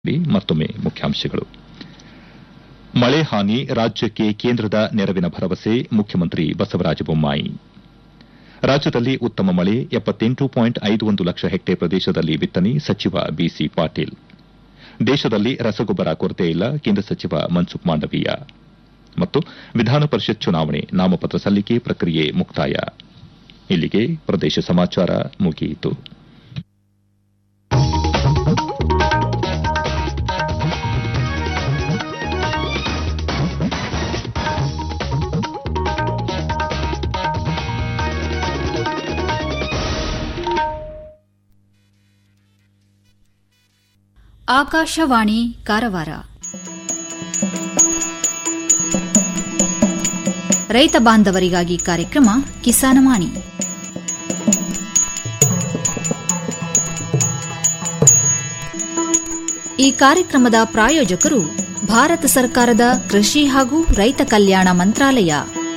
ಮತ್ತೊಮ್ಮೆ ಮುಖ್ಯಾಂಶಗಳು ಮಳೆ ಹಾನಿ ರಾಜ್ಯಕ್ಕೆ ಕೇಂದ್ರದ ನೆರವಿನ ಭರವಸೆ ಮುಖ್ಯಮಂತ್ರಿ ಬಸವರಾಜ ಬೊಮ್ಮಾಯಿ ರಾಜ್ಯದಲ್ಲಿ ಉತ್ತಮ ಮಳೆ ಲಕ್ಷ ಹೆಕ್ಟೇರ್ ಪ್ರದೇಶದಲ್ಲಿ ಬಿತ್ತನೆ ಸಚಿವ ಬಿಸಿ ಪಾಟೀಲ್ ದೇಶದಲ್ಲಿ ರಸಗೊಬ್ಬರ ಕೊರತೆ ಇಲ್ಲ ಕೇಂದ್ರ ಸಚಿವ ಮನ್ಸುಖ್ ಮಾಂಡವೀಯ ಮತ್ತು ವಿಧಾನ ಪರಿಷತ್ ಚುನಾವಣೆ ನಾಮಪತ್ರ ಸಲ್ಲಿಕೆ ಪ್ರಕ್ರಿಯೆ ಮುಕ್ತಾಯ ಇಲ್ಲಿಗೆ ಪ್ರದೇಶ ಸಮಾಚಾರ ಮುಗಿಯಿತು ಆಕಾಶವಾಣಿ ಕಾರವಾರ ರೈತ ಬಾಂಧವರಿಗಾಗಿ ಕಾರ್ಯಕ್ರಮ ಕಿಸಾನವಾಣಿ ಈ ಕಾರ್ಯಕ್ರಮದ ಪ್ರಾಯೋಜಕರು ಭಾರತ ಸರ್ಕಾರದ ಕೃಷಿ ಹಾಗೂ ರೈತ ಕಲ್ಯಾಣ ಮಂತ್ರಾಲಯ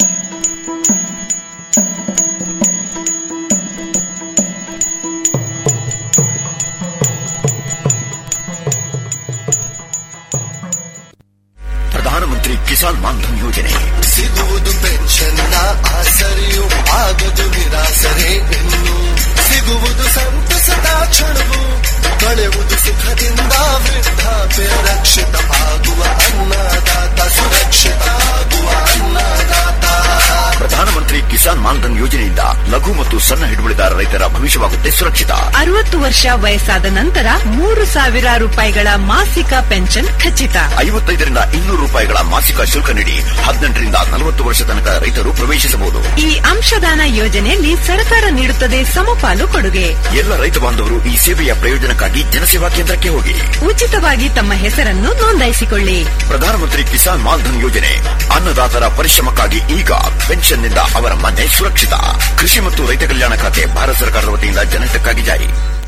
ಪ್ರಧಾನಮಂತ್ರಿ ಕಿಸಾನ್ ಮಾನ್ಧನ್ ಯೋಜನೆ ಸಿಗುವುದು ಪೆನ್ಷನ್ನ ಆಸರೆಯು ಆಗದು ನಿರಾಸರೆ ಇನ್ನು ಸಿಗುವುದು ಸಂತಸದ ಕ್ಷಣವು ಕಳೆಯುವುದು ಸುಖದಿಂದ ವೃದ್ಧಾಪ್ಯ ರಕ್ಷಿತ ಆಗುವ ಅನ್ನದಾತ ಸುರಕ್ಷಿತ ಆಗುವ ಅನ್ನದಾತ ಪ್ರಧಾನಮಂತ್ರಿ ಕಿಸಾನ್ ಮಾನ್ಧನ್ ಯೋಜನೆಯಿಂದ ಲಘು ಮತ್ತು ಸಣ್ಣ ಹಿಡುವಳಿದಾರ ರೈತರ ಭವಿಷ್ಯವಾಗುತ್ತೆ ಸುರಕ್ಷಿತ ಅರವತ್ತು ವರ್ಷ ವಯಸ್ಸಾದ ನಂತರ ಮೂರು ಸಾವಿರ ರೂಪಾಯಿಗಳ ಮಾಸಿಕ ಪೆನ್ಷನ್ ಖಚಿತ ಐವತ್ತೈದರಿಂದ ಇನ್ನೂರು ರೂಪಾಯಿಗಳ ಮಾಸಿಕ ಶುಲ್ಕ ನೀಡಿ ಹದಿನೆಂಟರಿಂದ ನಲವತ್ತು ವರ್ಷ ತನಕ ರೈತರು ಪ್ರವೇಶಿಸಬಹುದು ಈ ಅಂಶದಾನ ಯೋಜನೆಯಲ್ಲಿ ಸರ್ಕಾರ ನೀಡುತ್ತದೆ ಸಮಪಾಲು ಕೊಡುಗೆ ಎಲ್ಲ ರೈತ ಬಾಂಧವರು ಈ ಸೇವೆಯ ಪ್ರಯೋಜನಕ್ಕಾಗಿ ಜನಸೇವಾ ಕೇಂದ್ರಕ್ಕೆ ಹೋಗಿ ಉಚಿತವಾಗಿ ತಮ್ಮ ಹೆಸರನ್ನು ನೋಂದಾಯಿಸಿಕೊಳ್ಳಿ ಪ್ರಧಾನಮಂತ್ರಿ ಕಿಸಾನ್ ಮಾನ್ಧನ್ ಯೋಜನೆ ಅನ್ನದಾತರ ಪರಿಶ್ರಮಕ್ಕಾಗಿ ಈಗ ಪೆನ್ಷನ್ನಿಂದ ಅವರ ಮನೆ ಸುರಕ್ಷಿತ ಕೃಷಿ ಮತ್ತು ರೈತ ಕಲ್ಯಾಣ ಖಾತೆ ಭಾರತ ಸರ್ಕಾರದ ವತಿಯಿಂದ ಜನಹಿತಕ್ಕಾಗಿ ಜಾರಿ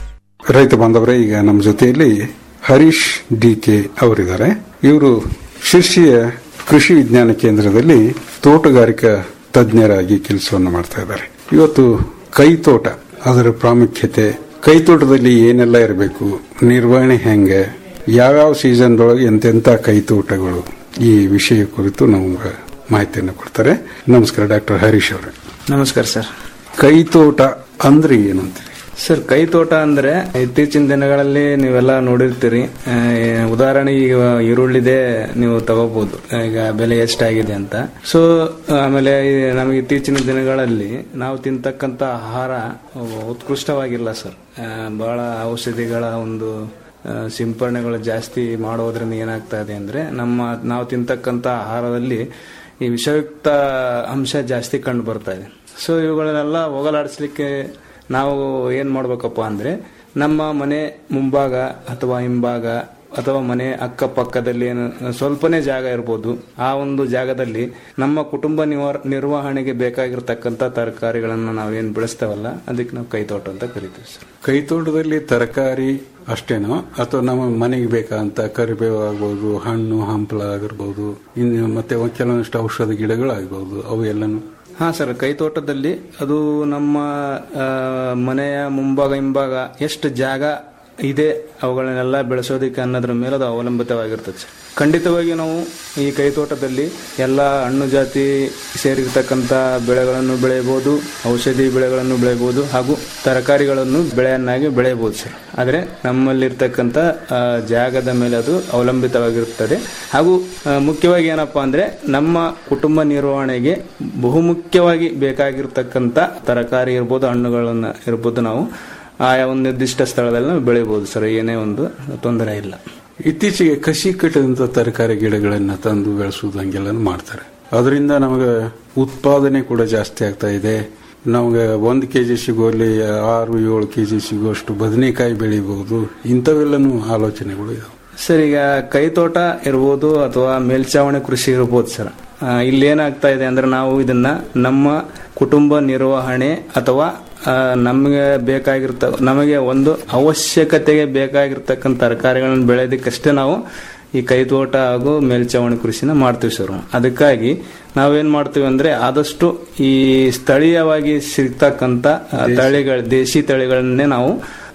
ರೈತ ಬಾಂಧವರೇ ಈಗ ನಮ್ಮ ಜೊತೆಯಲ್ಲಿ ಹರೀಶ್ ಡಿ ಕೆ ಅವರಿದ್ದಾರೆ ಇವರು ಶಿರ್ಷಿಯ ಕೃಷಿ ವಿಜ್ಞಾನ ಕೇಂದ್ರದಲ್ಲಿ ತೋಟಗಾರಿಕಾ ತಜ್ಞರಾಗಿ ಕೆಲಸವನ್ನು ಮಾಡ್ತಾ ಇದ್ದಾರೆ ಇವತ್ತು ಕೈತೋಟ ಅದರ ಪ್ರಾಮುಖ್ಯತೆ ಕೈತೋಟದಲ್ಲಿ ಏನೆಲ್ಲ ಇರಬೇಕು ನಿರ್ವಹಣೆ ಹೆಂಗೆ ಯಾವ್ಯಾವ ಸೀಸನ್ ಒಳಗೆ ಎಂತೆಂಥ ಕೈತೋಟಗಳು ಈ ವಿಷಯ ಕುರಿತು ನಮ್ಗೆ ಮಾಹಿತಿಯನ್ನು ಕೊಡ್ತಾರೆ ನಮಸ್ಕಾರ ಡಾಕ್ಟರ್ ಹರೀಶ್ ಅವರೇ ನಮಸ್ಕಾರ ಸರ್ ಕೈತೋಟ ಅಂದ್ರೆ ಏನು ಅಂತೀರಿ ಸರ್ ಕೈ ತೋಟ ಅಂದ್ರೆ ಇತ್ತೀಚಿನ ದಿನಗಳಲ್ಲಿ ನೀವೆಲ್ಲ ನೋಡಿರ್ತೀರಿ ಆ, ಉದಾಹರಣೆಗೆ ಈಗ ಈರುಳ್ಳಿದೆ ನೀವು ತಗೋಬಹುದು ಈಗ ಬೆಲೆ ಎಷ್ಟಾಗಿದೆ ಅಂತ ಸೊ ಆಮೇಲೆ ಈ ನಮಗೆ ಇತ್ತೀಚಿನ ದಿನಗಳಲ್ಲಿ ನಾವು ತಿಂತಕ್ಕಂತ ಆಹಾರ ಉತ್ಕೃಷ್ಟವಾಗಿಲ್ಲ ಸರ್ ಆ, ಬಹಳ ಔಷಧಿಗಳ ಒಂದು ಆ, ಸಿಂಪರಣೆಗಳು ಜಾಸ್ತಿ ಮಾಡೋದ್ರಿಂದ ಏನಾಗ್ತಾ ಇದೆ ಅಂದ್ರೆ ನಮ್ಮ ನಾವು ತಿಂತಕ್ಕಂತ ಆಹಾರದಲ್ಲಿ ಈ ವಿಷಯುಕ್ತ ಅಂಶ ಜಾಸ್ತಿ ಕಂಡು ಬರ್ತಾ ಇದೆ ಸೊ ಇವುಗಳನ್ನೆಲ್ಲ ಹೋಗಲಾಡಿಸ್ಲಿಕ್ಕೆ ನಾವು ಏನ್ ಮಾಡ್ಬೇಕಪ್ಪ ಅಂದ್ರೆ ನಮ್ಮ ಮನೆ ಮುಂಭಾಗ ಅಥವಾ ಹಿಂಭಾಗ ಅಥವಾ ಮನೆ ಅಕ್ಕಪಕ್ಕದಲ್ಲಿ ಏನು ಸ್ವಲ್ಪನೇ ಜಾಗ ಇರ್ಬೋದು ಆ ಒಂದು ಜಾಗದಲ್ಲಿ ನಮ್ಮ ಕುಟುಂಬ ನಿವಾರ ನಿರ್ವಹಣೆಗೆ ಬೇಕಾಗಿರ್ತಕ್ಕಂಥ ತರಕಾರಿಗಳನ್ನ ನಾವೇನ್ ಬೆಳೆಸ್ತೇವಲ್ಲ ಅದಕ್ಕೆ ನಾವು ಕೈತೋಟ ಅಂತ ಕರಿತೀವಿ ಸರ್ ಕೈತೋಟದಲ್ಲಿ ತರಕಾರಿ ಅಷ್ಟೇನೋ ಅಥವಾ ನಮ್ಮ ಮನೆಗೆ ಬೇಕಾದಂತ ಕರಿಬೇವು ಆಗ್ಬೋದು ಹಣ್ಣು ಹಂಪಲ ಆಗಿರ್ಬೋದು ಇನ್ನು ಮತ್ತೆ ಕೆಲವೊಂದಿಷ್ಟು ಔಷಧ ಗಿಡಗಳಾಗ್ಬೋದು ಅವು ಎಲ್ಲನೂ ಹಾ ಸರ್ ಕೈತೋಟದಲ್ಲಿ ಅದು ನಮ್ಮ ಆ, ಮನೆಯ ಮುಂಭಾಗ ಹಿಂಭಾಗ ಎಷ್ಟು ಜಾಗ ಇದೆ ಅವುಗಳನ್ನೆಲ್ಲ ಬೆಳೆಸೋದಕ್ಕೆ ಅನ್ನೋದ್ರ ಮೇಲೆ ಅದು ಅವಲಂಬಿತವಾಗಿರ್ತದೆ ಸರ್ ಖಂಡಿತವಾಗಿ ನಾವು ಈ ಕೈತೋಟದಲ್ಲಿ ಎಲ್ಲ ಹಣ್ಣು ಜಾತಿ ಸೇರಿರ್ತಕ್ಕಂಥ ಬೆಳೆಗಳನ್ನು ಬೆಳೆಯಬಹುದು ಔಷಧಿ ಬೆಳೆಗಳನ್ನು ಬೆಳೆಯಬಹುದು ಹಾಗೂ ತರಕಾರಿಗಳನ್ನು ಬೆಳೆಯನ್ನಾಗಿ ಬೆಳೆಯಬಹುದು ಸರ್ ಆದರೆ ನಮ್ಮಲ್ಲಿರ್ತಕ್ಕಂಥ ಆ, ಜಾಗದ ಮೇಲೆ ಅದು ಅವಲಂಬಿತವಾಗಿರುತ್ತದೆ ಹಾಗೂ ಆ, ಮುಖ್ಯವಾಗಿ ಏನಪ್ಪಾ ಅಂದ್ರೆ ನಮ್ಮ ಕುಟುಂಬ ನಿರ್ವಹಣೆಗೆ ಬಹುಮುಖ್ಯವಾಗಿ ಬೇಕಾಗಿರ್ತಕ್ಕಂಥ ತರಕಾರಿ ಇರ್ಬೋದು ಹಣ್ಣುಗಳನ್ನ ಇರ್ಬೋದು ನಾವು ಆಯಾ ಒಂದು ನಿರ್ದಿಷ್ಟ ಸ್ಥಳದಲ್ಲಿ ನಾವು ಬೆಳೆಯಬಹುದು ಸರ್ ಏನೇ ಒಂದು ತೊಂದರೆ ಇಲ್ಲ ಇತ್ತೀಚೆಗೆ ಕಸಿ ಕಟ್ಟಿದಂತ ತರಕಾರಿ ಗಿಡಗಳನ್ನ ತಂದು ಬೆಳೆಸುವುದು ಹಂಗೆಲ್ಲ ಮಾಡ್ತಾರೆ ಅದರಿಂದ ನಮಗೆ ಉತ್ಪಾದನೆ ಕೂಡ ಜಾಸ್ತಿ ಆಗ್ತಾ ಇದೆ ನಮಗೆ ಒಂದು ಕೆಜಿ ಸಿಗೋಲ್ಲಿ ಆರು ಏಳು ಕೆಜಿ ಸಿಗುವಷ್ಟು ಬದನೆಕಾಯಿ ಬೆಳಿಬಹುದು ಇಂಥವೆಲ್ಲನೂ ಆಲೋಚನೆಗಳು ಇದಾವೆ ಸರ್ ಈಗ ಕೈತೋಟ ಇರ್ಬೋದು ಅಥವಾ ಮೇಲ್ಚಾವಣಿ ಕೃಷಿ ಇರ್ಬೋದು ಸರ್ ಆ, ಇಲ್ಲಿ ಏನಾಗ್ತಾ ಇದೆ ಅಂದ್ರೆ ನಾವು ಇದನ್ನ ನಮ್ಮ ಕುಟುಂಬ ನಿರ್ವಹಣೆ ಅಥವಾ ಆ, ನಮಗೆ ಬೇಕಾಗಿರ್ತ ನಮಗೆ ಒಂದು ಅವಶ್ಯಕತೆಗೆ ಬೇಕಾಗಿರ್ತಕ್ಕಂಥ ತರಕಾರಿಗಳನ್ನು ಬೆಳೆಯೋದಕ್ಕಷ್ಟೇ ನಾವು ಈ ಕೈತೋಟ ಹಾಗೂ ಮೇಲ್ಚಾವಣಿ ಕೃಷಿನ ಮಾಡ್ತೀವಿ ಸರ್ ಅದಕ್ಕಾಗಿ ನಾವೇನ್ ಮಾಡ್ತೀವಿ ಅಂದ್ರೆ ಆದಷ್ಟು ಈ ಸ್ಥಳೀಯವಾಗಿ ಸಿಗ್ತಕ್ಕಂತ ಆ, ತಳಿಗಳ ದೇಶಿ ತಳಿಗಳನ್ನೇ ನಾವು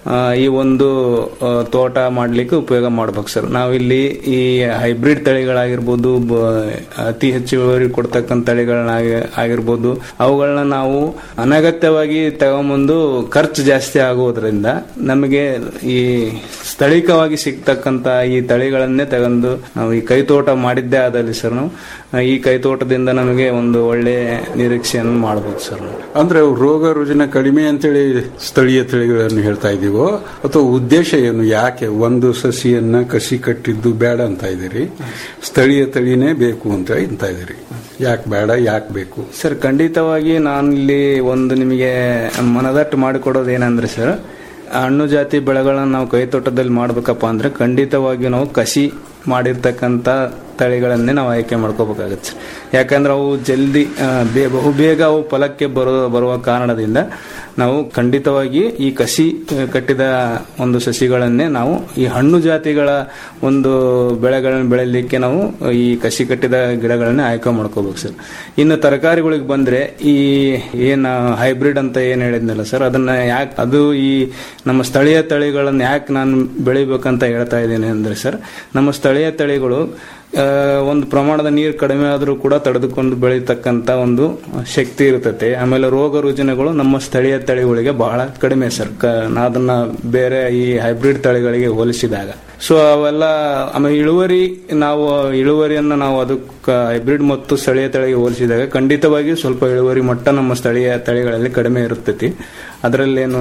ಆ, ಈ ಒಂದು ಆ, ತೋಟ ಮಾಡ್ಲಿಕ್ಕೆ ಉಪಯೋಗ ಮಾಡ್ಬೇಕು ಸರ್ ನಾವಿಲ್ಲಿ ಈ ಹೈಬ್ರಿಡ್ ತಳಿಗಳಾಗಿರ್ಬೋದು ಬ- ಅತಿ ಹೆಚ್ಚು ಇಳುವರಿ ಕೊಡ್ತಕ್ಕಂಥ ತಳಿಗಳನ್ನ ಆಗಿರ್ಬೋದು ಅವುಗಳನ್ನ ನಾವು ಅನಗತ್ಯವಾಗಿ ತಗೊಂಬಂದು ಖರ್ಚು ಜಾಸ್ತಿ ಆಗುವುದರಿಂದ ನಮಗೆ ಈ ಸ್ಥಳೀಯವಾಗಿ ಸಿಗ್ತಕ್ಕಂತ ಈ ತಳಿಗಳನ್ನೇ ತಗೊಂಡು ನಾವು ಈ ಕೈತೋಟ ಮಾಡಿದ್ದೇ ಆದಲ್ಲಿ ಸರ್ ನಾವು ಆ, ಈ ಕೈತೋಟದಿಂದ ನಮಗೆ ಒಂದು ಒಳ್ಳೆ ನಿರೀಕ್ಷೆಯನ್ನು ಮಾಡಬಹುದು ಸರ್ ನಾವು ಅಂದ್ರೆ ಅವು ರೋಗ ರುಜಿನ ಕಡಿಮೆ ಅಂತೇಳಿ ಸ್ಥಳೀಯ ತಳಿಗಳನ್ನು ಹೇಳ್ತಾ ಇದೀವೋ ಅಥವಾ ಉದ್ದೇಶ ಏನು ಯಾಕೆ ಒಂದು ಸಸಿಯನ್ನ ಕಸಿ ಕಟ್ಟಿದ್ದು ಬೇಡ ಅಂತ ಇದ್ದೀರಿ ಸ್ಥಳೀಯ ತಳಿನೇ ಬೇಕು ಅಂತ ಅಂತ ಇದ್ದೀರಿ ಯಾಕೆ ಬೇಡ ಯಾಕೆ ಬೇಕು ಸರ್ ಖಂಡಿತವಾಗಿ ನಾನಿಲ್ಲಿ ಒಂದು ನಿಮಗೆ ಮನದಟ್ಟು ಮಾಡಿಕೊಡೋದು ಏನಂದ್ರೆ ಸರ್ ಹಣ್ಣು ಜಾತಿ ಬೆಳೆಗಳನ್ನ ನಾವು ಕೈ ತೋಟದಲ್ಲಿ ಮಾಡ್ಬೇಕಪ್ಪ ಅಂದ್ರೆ ಖಂಡಿತವಾಗಿ ನಾವು ಕಸಿ ಮಾಡಿರ್ತಕ್ಕಂಥ ತಳಿಗಳನ್ನೇ ನಾವು ಆಯ್ಕೆ ಮಾಡ್ಕೋಬೇಕಾಗತ್ತೆ ಸರ್ ಯಾಕಂದ್ರೆ ಅವು ಜಲ್ದಿ ಆ, ಬೇ ಬಹು ಬೇಗ ಅವು ಫಲಕ್ಕೆ ಬರೋ ಬರುವ ಕಾರಣದಿಂದ ನಾವು ಖಂಡಿತವಾಗಿ ಈ ಕಸಿ ಆ, ಕಟ್ಟಿದ ಒಂದು ಸಸಿಗಳನ್ನೇ ನಾವು ಈ ಹಣ್ಣು ಜಾತಿಗಳ ಒಂದು ಬೆಳೆಗಳನ್ನು ಬೆಳೆಯಲಿಕ್ಕೆ ನಾವು ಈ ಕಸಿ ಕಟ್ಟಿದ ಗಿಡಗಳನ್ನೇ ಆಯ್ಕೆ ಮಾಡ್ಕೋಬೇಕು ಸರ್ ಇನ್ನು ತರಕಾರಿಗಳಿಗೆ ಬಂದ್ರೆ ಈ ಏನ್ ಹೈಬ್ರಿಡ್ ಅಂತ ಏನ್ ಹೇಳಿದ್ನಲ್ಲ ಸರ್ ಅದನ್ನ ಯಾಕೆ ಅದು ಈ ನಮ್ಮ ಸ್ಥಳೀಯ ತಳಿಗಳನ್ನ ಯಾಕೆ ನಾನು ಬೆಳಿಬೇಕಂತ ಹೇಳ್ತಾ ಇದ್ದೀನಿ ಅಂದ್ರೆ ಸರ್ ನಮ್ಮ ಸ್ಥಳೀಯ ತಳಿಗಳು ಆ, ಒಂದು ಪ್ರಮಾಣದ ನೀರು ಕಡಿಮೆ ಆದರೂ ಕೂಡ ತಡೆದುಕೊಂಡು ಬೆಳೀತಕ್ಕಂತ ಒಂದು ಶಕ್ತಿ ಇರ್ತೈತೆ ಆಮೇಲೆ ರೋಗ ರುಜಿನಗಳು ನಮ್ಮ ಸ್ಥಳೀಯ ತಳಿಗಳಿಗೆ ಬಹಳ ಕಡಿಮೆ ಸರ್ ಕ- ನಾ ಅದನ್ನ ಬೇರೆ ಈ ಹೈಬ್ರಿಡ್ ತಳಿಗಳಿಗೆ ಹೋಲಿಸಿದಾಗ ಸೊ ಅವೆಲ್ಲ ಆಮೇಲೆ ಇಳುವರಿ ನಾವು ಇಳುವರಿಯನ್ನ ನಾವು ಅದಕ್ಕೆ ಹೈಬ್ರಿಡ್ ಮತ್ತು ಸ್ಥಳೀಯ ತಳಿಗೆ ಹೋಲಿಸಿದಾಗ ಖಂಡಿತವಾಗಿ ಸ್ವಲ್ಪ ಇಳುವರಿ ಮಟ್ಟ ನಮ್ಮ ಸ್ಥಳೀಯ ತಳಿಗಳಲ್ಲಿ ಕಡಿಮೆ ಇರುತ್ತೈತಿ ಅದರಲ್ಲೇನು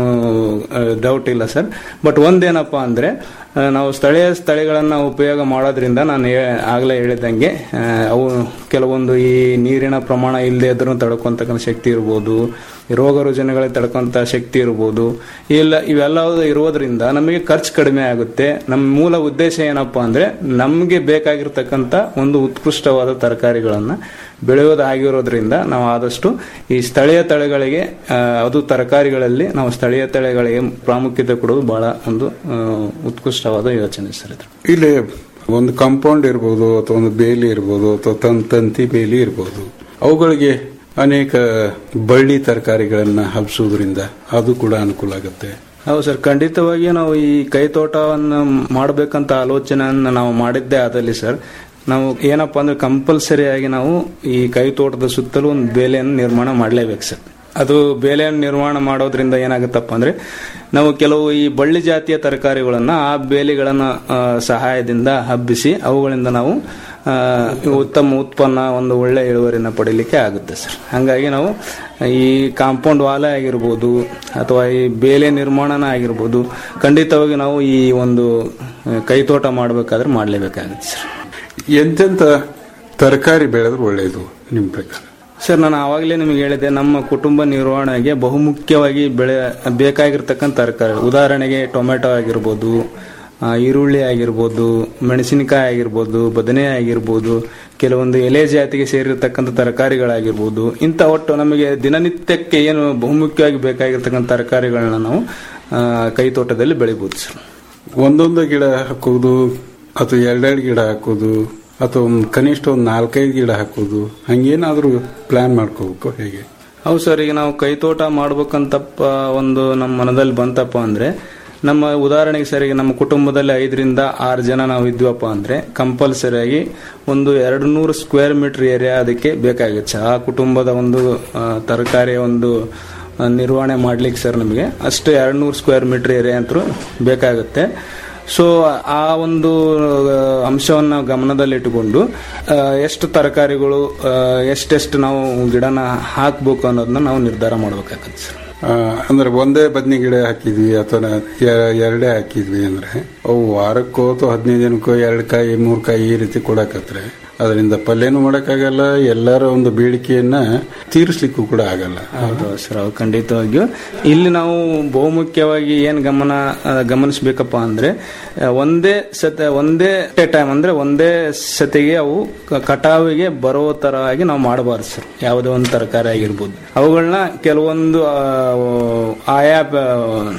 ಡೌಟ್ ಇಲ್ಲ ಸರ್ ಬಟ್ ಒಂದೇನಪ್ಪ ಅಂದ್ರೆ ಆ, ನಾವು ಸ್ಥಳೀಯ ತಳಿಗಳನ್ನ ಉಪಯೋಗ ಮಾಡೋದ್ರಿಂದ ನಾನು ಹೇ- ಆಗ್ಲೇ ಹೇಳಿದಂಗೆ ಆ, ಅವು ಕೆಲವೊಂದು ಈ ನೀರಿನ ಪ್ರಮಾಣ ಇಲ್ಲದೆ ಇದ್ರೂ ತಡ್ಕೊಂತಕ್ಕಂಥ ಶಕ್ತಿ ಇರ್ಬೋದು ಈ ರೋಗ ರುಜಿನಗಳಿಗೆ ತಡ್ಕೊಂತ ಶಕ್ತಿ ಇರ್ಬೋದು ಇಲ್ಲ ಇವೆಲ್ಲ ಇರೋದ್ರಿಂದ ನಮಗೆ ಖರ್ಚು ಕಡಿಮೆ ಆಗುತ್ತೆ ನಮ್ಮ ಮೂಲ ಉದ್ದೇಶ ಏನಪ್ಪಾ ಅಂದ್ರೆ ನಮಗೆ ಬೇಕಾಗಿರ್ತಕ್ಕಂಥ ಒಂದು ಉತ್ಕೃಷ್ಟವಾದ ತರಕಾರಿಗಳನ್ನ ಬೆಳೆಯೋದಾಗಿರೋದ್ರಿಂದ ನಾವು ಆದಷ್ಟು ಈ ಸ್ಥಳೀಯ ತಳಿಗಳಿಗೆ ಆ, ಅದು ತರಕಾರಿಗಳಲ್ಲಿ ನಾವು ಸ್ಥಳೀಯ ತಳಿಗಳಿಗೆ ಪ್ರಾಮುಖ್ಯತೆ ಕೊಡೋದು ಬಹಳ ಒಂದು ಆ, ಉತ್ಕೃಷ್ಟವಾದ ಯೋಚನೆ ಸರ್ ಇದು ಇಲ್ಲಿ ಒಂದು ಕಾಂಪೌಂಡ್ ಇರ್ಬೋದು ಅಥವಾ ಒಂದು ಬೇಲಿ ಇರ್ಬೋದು ಅಥವಾ ತನ್ ತಂತಿ ಬೇಲಿ ಇರ್ಬೋದು ಅವುಗಳಿಗೆ ಅನೇಕ ಬಳ್ಳಿ ತರಕಾರಿಗಳನ್ನ ಹಬ್ಸೋದ್ರಿಂದ ಅದು ಕೂಡ ಅನುಕೂಲ ಆಗುತ್ತೆ ಹೌದು ಸರ್ ಖಂಡಿತವಾಗಿ ನಾವು ಈ ಕೈ ತೋಟವನ್ನು ಮಾಡಬೇಕಂತ ಆಲೋಚನೆಯನ್ನ ನಾವು ಮಾಡಿದ್ದೇ ಆದಲ್ಲಿ ಸರ್ ನಾವು ಏನಪ್ಪಾ ಅಂದ್ರೆ ಕಂಪಲ್ಸರಿ ಆಗಿ ನಾವು ಈ ಕೈ ತೋಟದ ಸುತ್ತಲೂ ಒಂದು ಬೇಲೆಯನ್ನು ನಿರ್ಮಾಣ ಮಾಡಲೇಬೇಕು ಸರ್ ಅದು ಬೇಲೆಯನ್ನು ನಿರ್ಮಾಣ ಮಾಡೋದ್ರಿಂದ ಏನಾಗುತ್ತಪ್ಪ ಅಂದ್ರೆ ನಾವು ಕೆಲವು ಈ ಬಳ್ಳಿ ಜಾತಿಯ ತರಕಾರಿಗಳನ್ನ ಆ ಬೇಲಿಗಳನ್ನ ಆ, ಸಹಾಯದಿಂದ ಹಬ್ಬಿಸಿ ಅವುಗಳಿಂದ ನಾವು ಆ, ಉತ್ತಮ ಉತ್ಪನ್ನ ಒಂದು ಒಳ್ಳೆ ಇಳುವರಿನ ಪಡಿಲಿಕ್ಕೆ ಆಗುತ್ತೆ ಸರ್ ಹಾಗಾಗಿ ನಾವು ಈ ಕಾಂಪೌಂಡ್ ವಾಲ ಆಗಿರ್ಬೋದು ಅಥವಾ ಈ ಬೇಲೆ ನಿರ್ಮಾಣನ ಆಗಿರ್ಬೋದು ಖಂಡಿತವಾಗಿ ನಾವು ಈ ಒಂದು ಆ, ಕೈತೋಟ ಮಾಡಬೇಕಾದ್ರೆ ಮಾಡಲೇಬೇಕಾಗುತ್ತೆ ಸರ್ ಎಂತೆಂತ ತರಕಾರಿ ಬೆಳೆದ್ರೆ ಒಳ್ಳೆಯದು ನಿಮ್ಮ ಪ್ರಕಾರ ಸರ್ ನಾನು ಆವಾಗಲೇ ನಿಮಗೆ ಹೇಳಿದೆ ನಮ್ಮ ಕುಟುಂಬ ನಿರ್ವಹಣೆಗೆ ಬಹುಮುಖ್ಯವಾಗಿ ಬೆಳೆ ಬೇಕಾಗಿರ್ತಕ್ಕಂಥ ತರಕಾರಿ ಉದಾಹರಣೆಗೆ ಟೊಮೆಟೊ ಆಗಿರ್ಬೋದು ಆ, ಈರುಳ್ಳಿ ಆಗಿರ್ಬೋದು ಮೆಣಸಿನಕಾಯಿ ಆಗಿರ್ಬೋದು ಬದನೆ ಆಗಿರ್ಬೋದು ಕೆಲವೊಂದು ಎಲೆ ಜಾತಿಗೆ ಸೇರಿರ್ತಕ್ಕಂಥ ತರಕಾರಿಗಳಾಗಿರ್ಬೋದು ಇಂಥ ಒಟ್ಟು ನಮಗೆ ದಿನನಿತ್ಯಕ್ಕೆ ಏನು ಬಹುಮುಖ್ಯವಾಗಿ ಬೇಕಾಗಿರ್ತಕ್ಕಂಥ ತರಕಾರಿಗಳನ್ನ ನಾವು ಆ, ಕೈ ತೋಟದಲ್ಲಿ ಬೆಳಿಬೋದು ಸರ್ ಒಂದೊಂದು ಗಿಡ ಹಾಕೋದು ಅಥವಾ ಎರಡೆರಡು ಗಿಡ ಹಾಕೋದು ಅಥವಾ ಒಂದ್ ಕನಿಷ್ಠ ಒಂದು ನಾಲ್ಕೈದು ಗಿಡ ಹಾಕೋದು ಹಂಗೇನಾದ್ರೂ ಪ್ಲಾನ್ ಮಾಡ್ಕೋಬೇಕು ಹೇಗೆ ಹೌದು ಸರ್ ಈಗ ನಾವು ಕೈತೋಟ ಮಾಡ್ಬೇಕಂತಪ್ಪ ಒಂದು ನಮ್ಮ ಮನದಲ್ಲಿ ಬಂತಪ್ಪ ಅಂದ್ರೆ ನಮ್ಮ ಉದಾಹರಣೆಗೆ ಸರ್ ಈಗ ನಮ್ಮ ಕುಟುಂಬದಲ್ಲಿ ಐದರಿಂದ ಆರು ಜನ ನಾವು ಇದ್ವಪ್ಪ ಅಂದ್ರೆ ಕಂಪಲ್ಸರಿಯಾಗಿ ಒಂದು ಎರಡು ನೂರು ಸ್ಕ್ವೇರ್ ಮೀಟರ್ ಏರಿಯಾ ಅದಕ್ಕೆ ಬೇಕಾಗುತ್ತೆ ಸರ್ ಆ ಕುಟುಂಬದ ಒಂದು ಆ, ತರಕಾರಿಯ ಒಂದು ಆ, ನಿರ್ವಹಣೆ ಮಾಡ್ಲಿಕ್ಕೆ ಸರ್ ನಮಗೆ ಅಷ್ಟು ಎರಡು ನೂರು ಸ್ಕ್ವೇರ್ ಮೀಟರ್ ಏರಿಯಾ ಅಂತೂ ಬೇಕಾಗುತ್ತೆ ಸೊ ಆ ಒಂದು ಆ, ಅಂಶವನ್ನ ಗಮನದಲ್ಲಿಟ್ಟುಕೊಂಡು ಆ, ಎಷ್ಟು ತರಕಾರಿಗಳು ಆ, ಎಷ್ಟೆಷ್ಟು ನಾವು ಗಿಡನ ಹಾಕ್ಬೇಕು ಅನ್ನೋದನ್ನ ನಾವು ನಿರ್ಧಾರ ಮಾಡ್ಬೇಕಾಗತ್ತೆ ಸರ್ ಆ, ಅಂದ್ರೆ ಒಂದೇ ಬದ್ನಿ ಗಿಡ ಹಾಕಿದ್ವಿ ಅಥವಾ ಎ- ಎರಡೇ ಹಾಕಿದ್ವಿ ಅಂದ್ರೆ ಅವು ವಾರಕ್ಕೋ ಅಥವಾ ಹದಿನೈದು ದಿನಕ್ಕೋ ಎರಡು ಕಾಯಿ ಮೂರು ಕಾಯಿ ಈ ರೀತಿ ಕೊಡಕತ್ರೆ ಅದರಿಂದ ಪಲ್ಯನೂ ಮಾಡಕ್ಕಾಗಲ್ಲ ಎಲ್ಲರ ಒಂದು ಬೇಡಿಕೆಯನ್ನ ತೀರಿಸ್ಲಿಕ್ಕೂ ಕೂಡ ಆಗಲ್ಲ ಹೌದು ಸರ್ ಹೌದು ಖಂಡಿತವಾಗಿಯೂ ಇಲ್ಲಿ ನಾವು ಬಹುಮುಖ್ಯವಾಗಿ ಏನ್ ಗಮನ ಆ, ಗಮನಿಸ್ಬೇಕಪ್ಪ ಅಂದ್ರೆ ಆ, ಒಂದೇ ಸತ ಒಂದೇ ಟೈಮ್ ಅಂದ್ರೆ ಒಂದೇ ಸತಿಗೆ ಅವು ಕ- ಕಟಾವಿಗೆ ಬರೋ ತರವಾಗಿ ನಾವು ಮಾಡಬಾರ್ದು ಸರ್ ಯಾವುದೇ ಒಂದು ತರಕಾರಿ ಆಗಿರ್ಬೋದು ಅವುಗಳನ್ನ ಕೆಲವೊಂದು ಆ, ಆಯಾ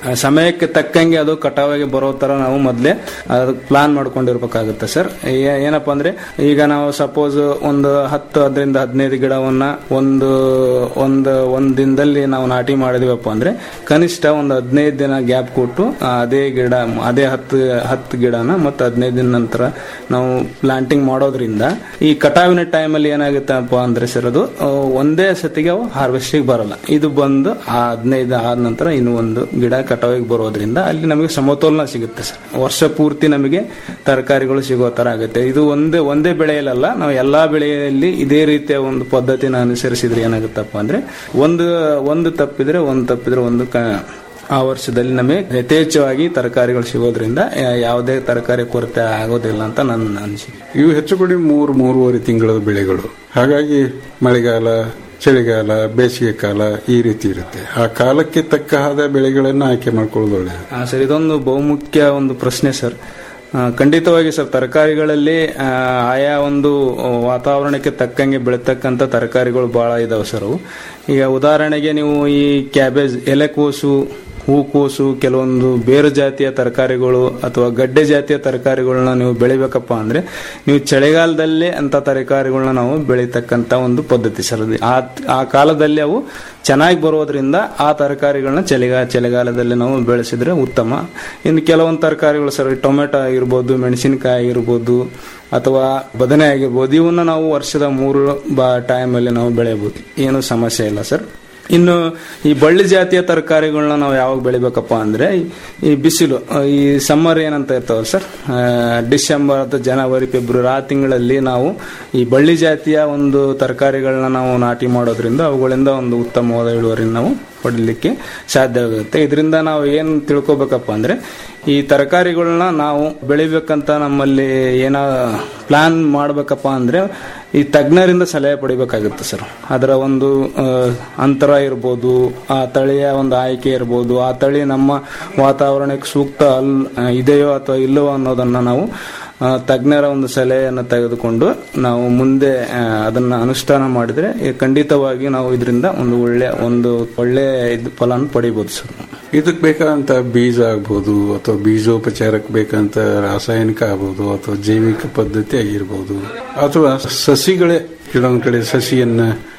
ಆ, ಸಮಯಕ್ಕೆ ತಕ್ಕಂಗೆ ಅದು ಕಟಾವಾಗಿ ಬರೋ ತರ ನಾವು ಮೊದಲೇ ಅದಕ್ಕೆ ಪ್ಲಾನ್ ಮಾಡ್ಕೊಂಡಿರ್ಬೇಕಾಗುತ್ತೆ ಸರ್ ಏ- ಏನಪ್ಪಾ ಅಂದ್ರೆ ಈಗ ನಾವು ಸಪೋಸ್ ಒಂದು ಹತ್ತು ಹತ್ತರಿಂದ ಹದಿನೈದು ಗಿಡವನ್ನ ಒಂದು ಒಂದು ಒಂದ್ ದಿನದಲ್ಲಿ ನಾವು ನಾಟಿ ಮಾಡಿದ್ವಪ್ಪ ಅಂದ್ರೆ ಕನಿಷ್ಠ ಒಂದು ಹದಿನೈದು ದಿನ ಗ್ಯಾಪ್ ಕೊಟ್ಟು ಆ, ಅದೇ ಗಿಡ ಅದೇ ಹತ್ತು ಹತ್ತು ಗಿಡನ ಮತ್ತು ಹದಿನೈದು ದಿನ ನಂತರ ನಾವು ಪ್ಲಾಂಟಿಂಗ್ ಮಾಡೋದ್ರಿಂದ ಈ ಕಟಾವಿನ ಟೈಮಲ್ಲಿ ಏನಾಗುತ್ತಪ್ಪ ಅಂದ್ರೆ ಸರ್ ಅದು ಆ, ಒಂದೇ ಸತಿಗೆ ಅವು ಹಾರ್ವೆಸ್ಟಿಗೆ ಬರಲ್ಲ ಇದು ಬಂದು ಆ ಹದಿನೈದು ಆದ ನಂತರ ಇನ್ನು ಒಂದು ಗಿಡ ಕಟಾವಿಗೆ ಬರೋದ್ರಿಂದ ಅಲ್ಲಿ ನಮಗೆ ಸಮತೋಲನ ಸಿಗುತ್ತೆ ಸರ್ ವರ್ಷ ಪೂರ್ತಿ ನಮಗೆ ತರಕಾರಿಗಳು ಸಿಗೋ ತರ ಆಗುತ್ತೆ ಇದು ಒಂದೇ ಒಂದೇ ಬೆಳೆಯಲ್ಲ ನಾವು ಎಲ್ಲಾ ಬೆಳೆಯಲ್ಲಿ ಇದೇ ರೀತಿಯ ಒಂದು ಪದ್ಧತಿನ ಅನುಸರಿಸಿದ್ರೆ ಏನಾಗುತ್ತಪ್ಪ ಅಂದ್ರೆ ಒಂದು ಒಂದು ತಪ್ಪಿದ್ರೆ ಒಂದು ತಪ್ಪಿದ್ರೆ ಒಂದು ಕ- ಆ ವರ್ಷದಲ್ಲಿ ನಮಗೆ ಯಥೇಚ್ಛವಾಗಿ ತರಕಾರಿಗಳು ಸಿಗೋದ್ರಿಂದ ಯಾ- ಯಾವುದೇ ತರಕಾರಿ ಕೊರತೆ ಆಗೋದಿಲ್ಲ ಅಂತ ನನ್ನ ಅನಿಸಿಕೆ ಇವು ಹೆಚ್ಚು ಕಡಿಮೆ ಮೂರು ಮೂರುವರೆ ತಿಂಗಳ ಬೆಳೆಗಳು ಹಾಗಾಗಿ ಮಳೆಗಾಲ ಚಳಿಗಾಲ ಬೇಸಿಗೆ ಕಾಲ ಈ ರೀತಿ ಇರುತ್ತೆ ಆ ಕಾಲಕ್ಕೆ ತಕ್ಕ ಹಾದ ಬೆಳೆಗಳನ್ನು ಆಯ್ಕೆ ಮಾಡ್ಕೊಳ್ಳೋದು ಒಳ್ಳೆಯದು ಆ, ಸರ್ ಇದೊಂದು ಬಹುಮುಖ್ಯ ಒಂದು ಪ್ರಶ್ನೆ ಸರ್ ಆ, ಖಂಡಿತವಾಗಿ ಸರ್ ತರಕಾರಿಗಳಲ್ಲಿ ಆ, ಆಯಾ ಒಂದು ವಾತಾವರಣಕ್ಕೆ ತಕ್ಕಂಗೆ ಬೆಳೀತಕ್ಕಂಥ ತರಕಾರಿಗಳು ಬಹಳ ಇದಾವೆ ಸರ್ ಅವು ಈಗ ಉದಾಹರಣೆಗೆ ನೀವು ಈ ಕ್ಯಾಬೇಜ್ ಎಲೆಕೋಸು ಹೂಕೋಸು ಕೆಲವೊಂದು ಬೇರು ಜಾತಿಯ ತರಕಾರಿಗಳು ಅಥವಾ ಗಡ್ಡೆ ಜಾತಿಯ ತರಕಾರಿಗಳನ್ನ ನೀವು ಬೆಳಿಬೇಕಪ್ಪ ಅಂದ್ರೆ ನೀವು ಚಳಿಗಾಲದಲ್ಲೇ ಅಂತ ತರಕಾರಿಗಳನ್ನ ನಾವು ಬೆಳೀತಕ್ಕಂತ ಒಂದು ಪದ್ಧತಿ ಸರ್ ಅದು. ಆ ಆ ಕಾಲದಲ್ಲಿ ಅವು ಚೆನ್ನಾಗಿ ಬರೋದ್ರಿಂದ ಆ ತರಕಾರಿಗಳನ್ನ ಚಳಿಗಾಲ ಚಳಿಗಾಲದಲ್ಲಿ ನಾವು ಬೆಳೆಸಿದ್ರೆ ಉತ್ತಮ ಇನ್ನು ಕೆಲವೊಂದು ತರಕಾರಿಗಳು ಸರ್ ಟೊಮೆಟೊ ಆಗಿರ್ಬೋದು ಮೆಣಸಿನಕಾಯಿ ಆಗಿರ್ಬೋದು ಅಥವಾ ಬದನೆ ಆಗಿರ್ಬೋದು ಇವನ್ನ ನಾವು ವರ್ಷದ ಮೂರು ಬಾ ಟೈಮಲ್ಲಿ ನಾವು ಬೆಳೆಯಬಹುದು ಏನು ಸಮಸ್ಯೆ ಇಲ್ಲ ಸರ್ ಇನ್ನು ಈ ಬಳ್ಳಿ ಜಾತಿಯ ತರಕಾರಿಗಳನ್ನ ನಾವು ಯಾವಾಗ ಬೆಳಿಬೇಕಪ್ಪ ಅಂದ್ರೆ ಈ- ಈ ಬಿಸಿಲು ಆ, ಈ ಸಮ್ಮರ್ ಏನಂತ ಇರ್ತಾವ ಸರ್ ಆ, ಡಿಸೆಂಬರ್ ಅಥವಾ ಜನವರಿ ಫೆಬ್ರವರಿ ಆ ತಿಂಗಳಲ್ಲಿ ನಾವು ಈ ಬಳ್ಳಿ ಜಾತಿಯ ಒಂದು ತರಕಾರಿಗಳನ್ನ ನಾವು ನಾಟಿ ಮಾಡೋದ್ರಿಂದ ಅವುಗಳಿಂದ ಒಂದು ಉತ್ತಮವಾದ ಇಳುವರಿ ನಾವು ಪಡಲಿಕ್ಕೆ ಸಾಧ್ಯವಾಗುತ್ತೆ ಇದರಿಂದ ನಾವು ಏನು ತಿಳ್ಕೊಬೇಕಪ್ಪ ಅಂದ್ರೆ ಈ ತರಕಾರಿಗಳನ್ನ ನಾವು ಬೆಳಿಬೇಕಂತ ನಮ್ಮಲ್ಲಿ ಏನ ಪ್ಲಾನ್ ಮಾಡ್ಬೇಕಪ್ಪ ಅಂದ್ರೆ ಈ ತಜ್ಞರಿಂದ ಸಲಹೆ ಪಡಿಬೇಕಾಗುತ್ತೆ ಸರ್ ಅದರ ಒಂದು ಆ, ಅಂತರ ಇರ್ಬೋದು ಆ ತಳಿಯ ಒಂದು ಆಯ್ಕೆ ಇರ್ಬೋದು ಆ ತಳಿ ನಮ್ಮ ವಾತಾವರಣಕ್ಕೆ ಸೂಕ್ತ ಅಲ್ ಆ, ಇದೆಯೋ ಅಥವಾ ಇಲ್ಲವೋ ಅನ್ನೋದನ್ನ ನಾವು ಆ, ತಜ್ಞರ ಒಂದು ಸಲಹೆಯನ್ನು ತೆಗೆದುಕೊಂಡು ನಾವು ಮುಂದೆ ಆ, ಅದನ್ನ ಅನುಷ್ಠಾನ ಮಾಡಿದ್ರೆ ಈ ಖಂಡಿತವಾಗಿ ನಾವು ಇದರಿಂದ ಒಂದು ಒಳ್ಳೆ ಒಂದು ಒಳ್ಳೆ ಇದು ಫಲನ ಪಡಿಬಹುದು ಸರ್ ಇದಕ್ಕೆ ಬೇಕಾದಂತ ಬೀಜ ಆಗ್ಬೋದು ಅಥವಾ ಬೀಜೋಪಚಾರಕ್ಕೆ ಬೇಕಂತ ರಾಸಾಯನಿಕ ಆಗ್ಬೋದು ಅಥವಾ ಜೈವಿಕ ಪದ್ಧತಿ ಆಗಿರ್ಬೋದು ಅಥವಾ ಸಸಿಗಳೇ ಕೆಲವೊಂದು ಕಡೆ ಸಸಿಯನ್ನ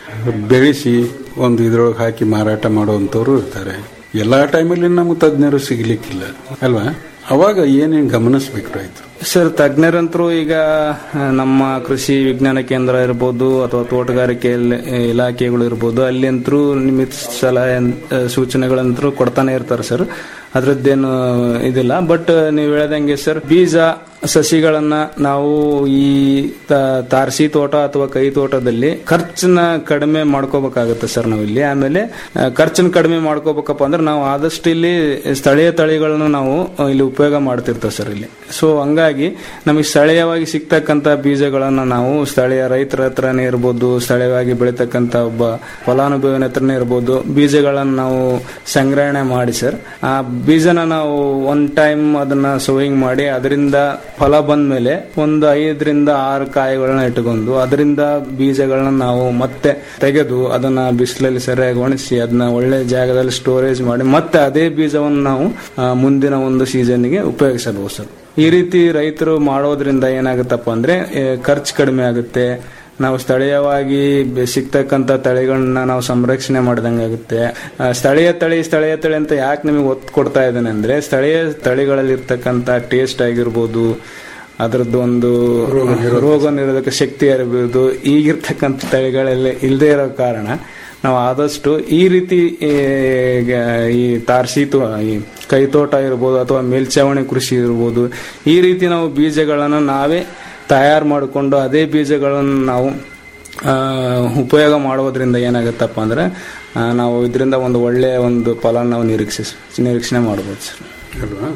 ಬೆಳೆಸಿ ಒಂದು ಇದ್ರೊಳಗೆ ಹಾಕಿ ಮಾರಾಟ ಮಾಡುವಂತವ್ರು ಇರ್ತಾರೆ ಎಲ್ಲಾ ಟೈಮಲ್ಲಿ ನಮಗೆ ತಜ್ಞರು ಸಿಗ್ಲಿಕ್ಕಿಲ್ಲ ಅಲ್ವಾ ಅವಾಗ ಏನೇನು ಗಮನಿಸ್ಬೇಕು ರೈತರು ಸರ್ ತಜ್ಞರಂತರೂ ಈಗ ಆ, ನಮ್ಮ ಕೃಷಿ ವಿಜ್ಞಾನ ಕೇಂದ್ರ ಇರ್ಬೋದು ಅಥವಾ ತೋಟಗಾರಿಕೆ ಇಲ- ಇಲಾಖೆಗಳು ಇರ್ಬೋದು ಅಲ್ಲಿ ಅಂತರೂ ನಿಮಿತ್ ಸಲಹೆ ಆ, ಸೂಚನೆಗಳಂತರೂ ಕೊಡ್ತಾನೆ ಇರ್ತಾರೆ ಸರ್ ಅದ್ರದ್ದೇನು ಇದಿಲ್ಲ ಬಟ್ ನೀವು ಹೇಳ್ದಂಗೆ ಸರ್ ಬೀಜ ಸಸಿಗಳನ್ನ ನಾವು ಈ ತ- ತಾರಸಿ ತೋಟ ಅಥವಾ ಕೈ ತೋಟದಲ್ಲಿ ಖರ್ಚನ್ನ ಕಡಿಮೆ ಮಾಡ್ಕೋಬೇಕಾಗುತ್ತೆ ಸರ್ ನಾವು ಇಲ್ಲಿ ಆಮೇಲೆ ಆ, ಖರ್ಚನ್ನ ಕಡಿಮೆ ಮಾಡ್ಕೋಬೇಕಪ್ಪ ಅಂದ್ರೆ ನಾವು ಆದಷ್ಟು ಇಲ್ಲಿ ಸ್ಥಳೀಯ ತಳಿಗಳನ್ನ ನಾವು ಆ, ಇಲ್ಲಿ ಉಪಯೋಗ ಮಾಡ್ತಿರ್ತೇವೆ ಸರ್ ಇಲ್ಲಿ ಸೊ ಹಂಗಾಗಿ ನಮಗೆ ಸ್ಥಳೀಯವಾಗಿ ಸಿಗ್ತಕ್ಕಂತ ಬೀಜಗಳನ್ನ ನಾವು ಸ್ಥಳೀಯ ರೈತರ ಹತ್ರನೇ ಇರ್ಬೋದು ಸ್ಥಳೀಯವಾಗಿ ಬೆಳೀತಕ್ಕಂತ ಒಬ್ಬ ಫಲಾನುಭವಿನ ಹತ್ರನೇ ಇರ್ಬೋದು ಬೀಜಗಳನ್ನ ನಾವು ಸಂಗ್ರಹಣೆ ಮಾಡಿ ಸರ್ ಆ ಬೀಜನ ನಾವು ಒನ್ ಟೈಮ್ ಅದನ್ನ ಸೋಯಿಂಗ್ ಮಾಡಿ ಅದರಿಂದ ಫಲ ಬಂದ್ಮೇಲೆ ಒಂದು ಐದರಿಂದ ಆರು ಕಾಯಿಗಳನ್ನ ಇಟ್ಕೊಂಡು ಅದರಿಂದ ಬೀಜಗಳನ್ನ ನಾವು ಮತ್ತೆ ತೆಗೆದು ಅದನ್ನ ಬಿಸಿಲಲ್ಲಿ ಸರಿಯಾಗಿ ಒಣಗಿಸಿ ಅದನ್ನ ಒಳ್ಳೆ ಜಾಗದಲ್ಲಿ ಸ್ಟೋರೇಜ್ ಮಾಡಿ ಮತ್ತೆ ಅದೇ ಬೀಜವನ್ನು ನಾವು ಆ, ಮುಂದಿನ ಒಂದು ಸೀಸನ್ಗೆ ಉಪಯೋಗಿಸಬಹುದು ಸರ್ ಈ ರೀತಿ ರೈತರು ಮಾಡೋದ್ರಿಂದ ಏನಾಗುತ್ತಪ್ಪ ಅಂದ್ರೆ ಖರ್ಚು ಕಡಿಮೆ ಆಗುತ್ತೆ ನಾವು ಸ್ಥಳೀಯವಾಗಿ ಬೆ- ಸಿಗ್ತಕ್ಕಂಥ ತಳಿಗಳನ್ನ ನಾವು ಸಂರಕ್ಷಣೆ ಮಾಡ್ದಂಗಾಗುತ್ತೆ ಆ, ಸ್ಥಳೀಯ ತಳಿ ಸ್ಥಳೀಯ ತಳಿ ಅಂತ ಯಾಕೆ ನಿಮಗೆ ಒತ್ತು ಕೊಡ್ತಾ ಇದ್ದೇನೆ ಅಂದ್ರೆ ಸ್ಥಳೀಯ ತಳಿಗಳಲ್ಲಿ ಇರ್ತಕ್ಕಂಥ ಟೇಸ್ಟ್ ಆಗಿರ್ಬೋದು ಅದರದ್ದು ಒಂದು ರೋಗ ನಿರೋಧಕ ಶಕ್ತಿ ಇರಬಹುದು ಈಗಿರ್ತಕ್ಕಂಥ ತಳಿಗಳೆಲ್ಲ ಇಲ್ಲದೆ ಇರೋ ಕಾರಣ ನಾವು ಆದಷ್ಟು ಈ ರೀತಿ ಈ, ಗ- ಈ ತಾರಸಿ ತೋ- ಈ ಕೈತೋಟ ಇರ್ಬೋದು ಅಥವಾ ಮೇಲ್ಚಾವಣಿ ಕೃಷಿ ಇರ್ಬೋದು ಈ ರೀತಿ ನಾವು ಬೀಜಗಳನ್ನು ನಾವೇ ತಯಾರು ಮಾಡಿಕೊಂಡು ಅದೇ ಬೀಜಗಳನ್ನು ನಾವು ಆ, ಉಪಯೋಗ ಮಾಡೋದ್ರಿಂದ ಏನಾಗುತ್ತಪ್ಪ ಅಂದ್ರೆ ಆ, ನಾವು ಇದರಿಂದ ಒಂದು ಒಳ್ಳೆಯ ಒಂದು ಫಲ ನಾವು ನಿರೀಕ್ಷಿಸ್ ನಿರೀಕ್ಷಣೆ ಮಾಡ್ಬೋದು ಸರ್ ಅಲ್ವಾ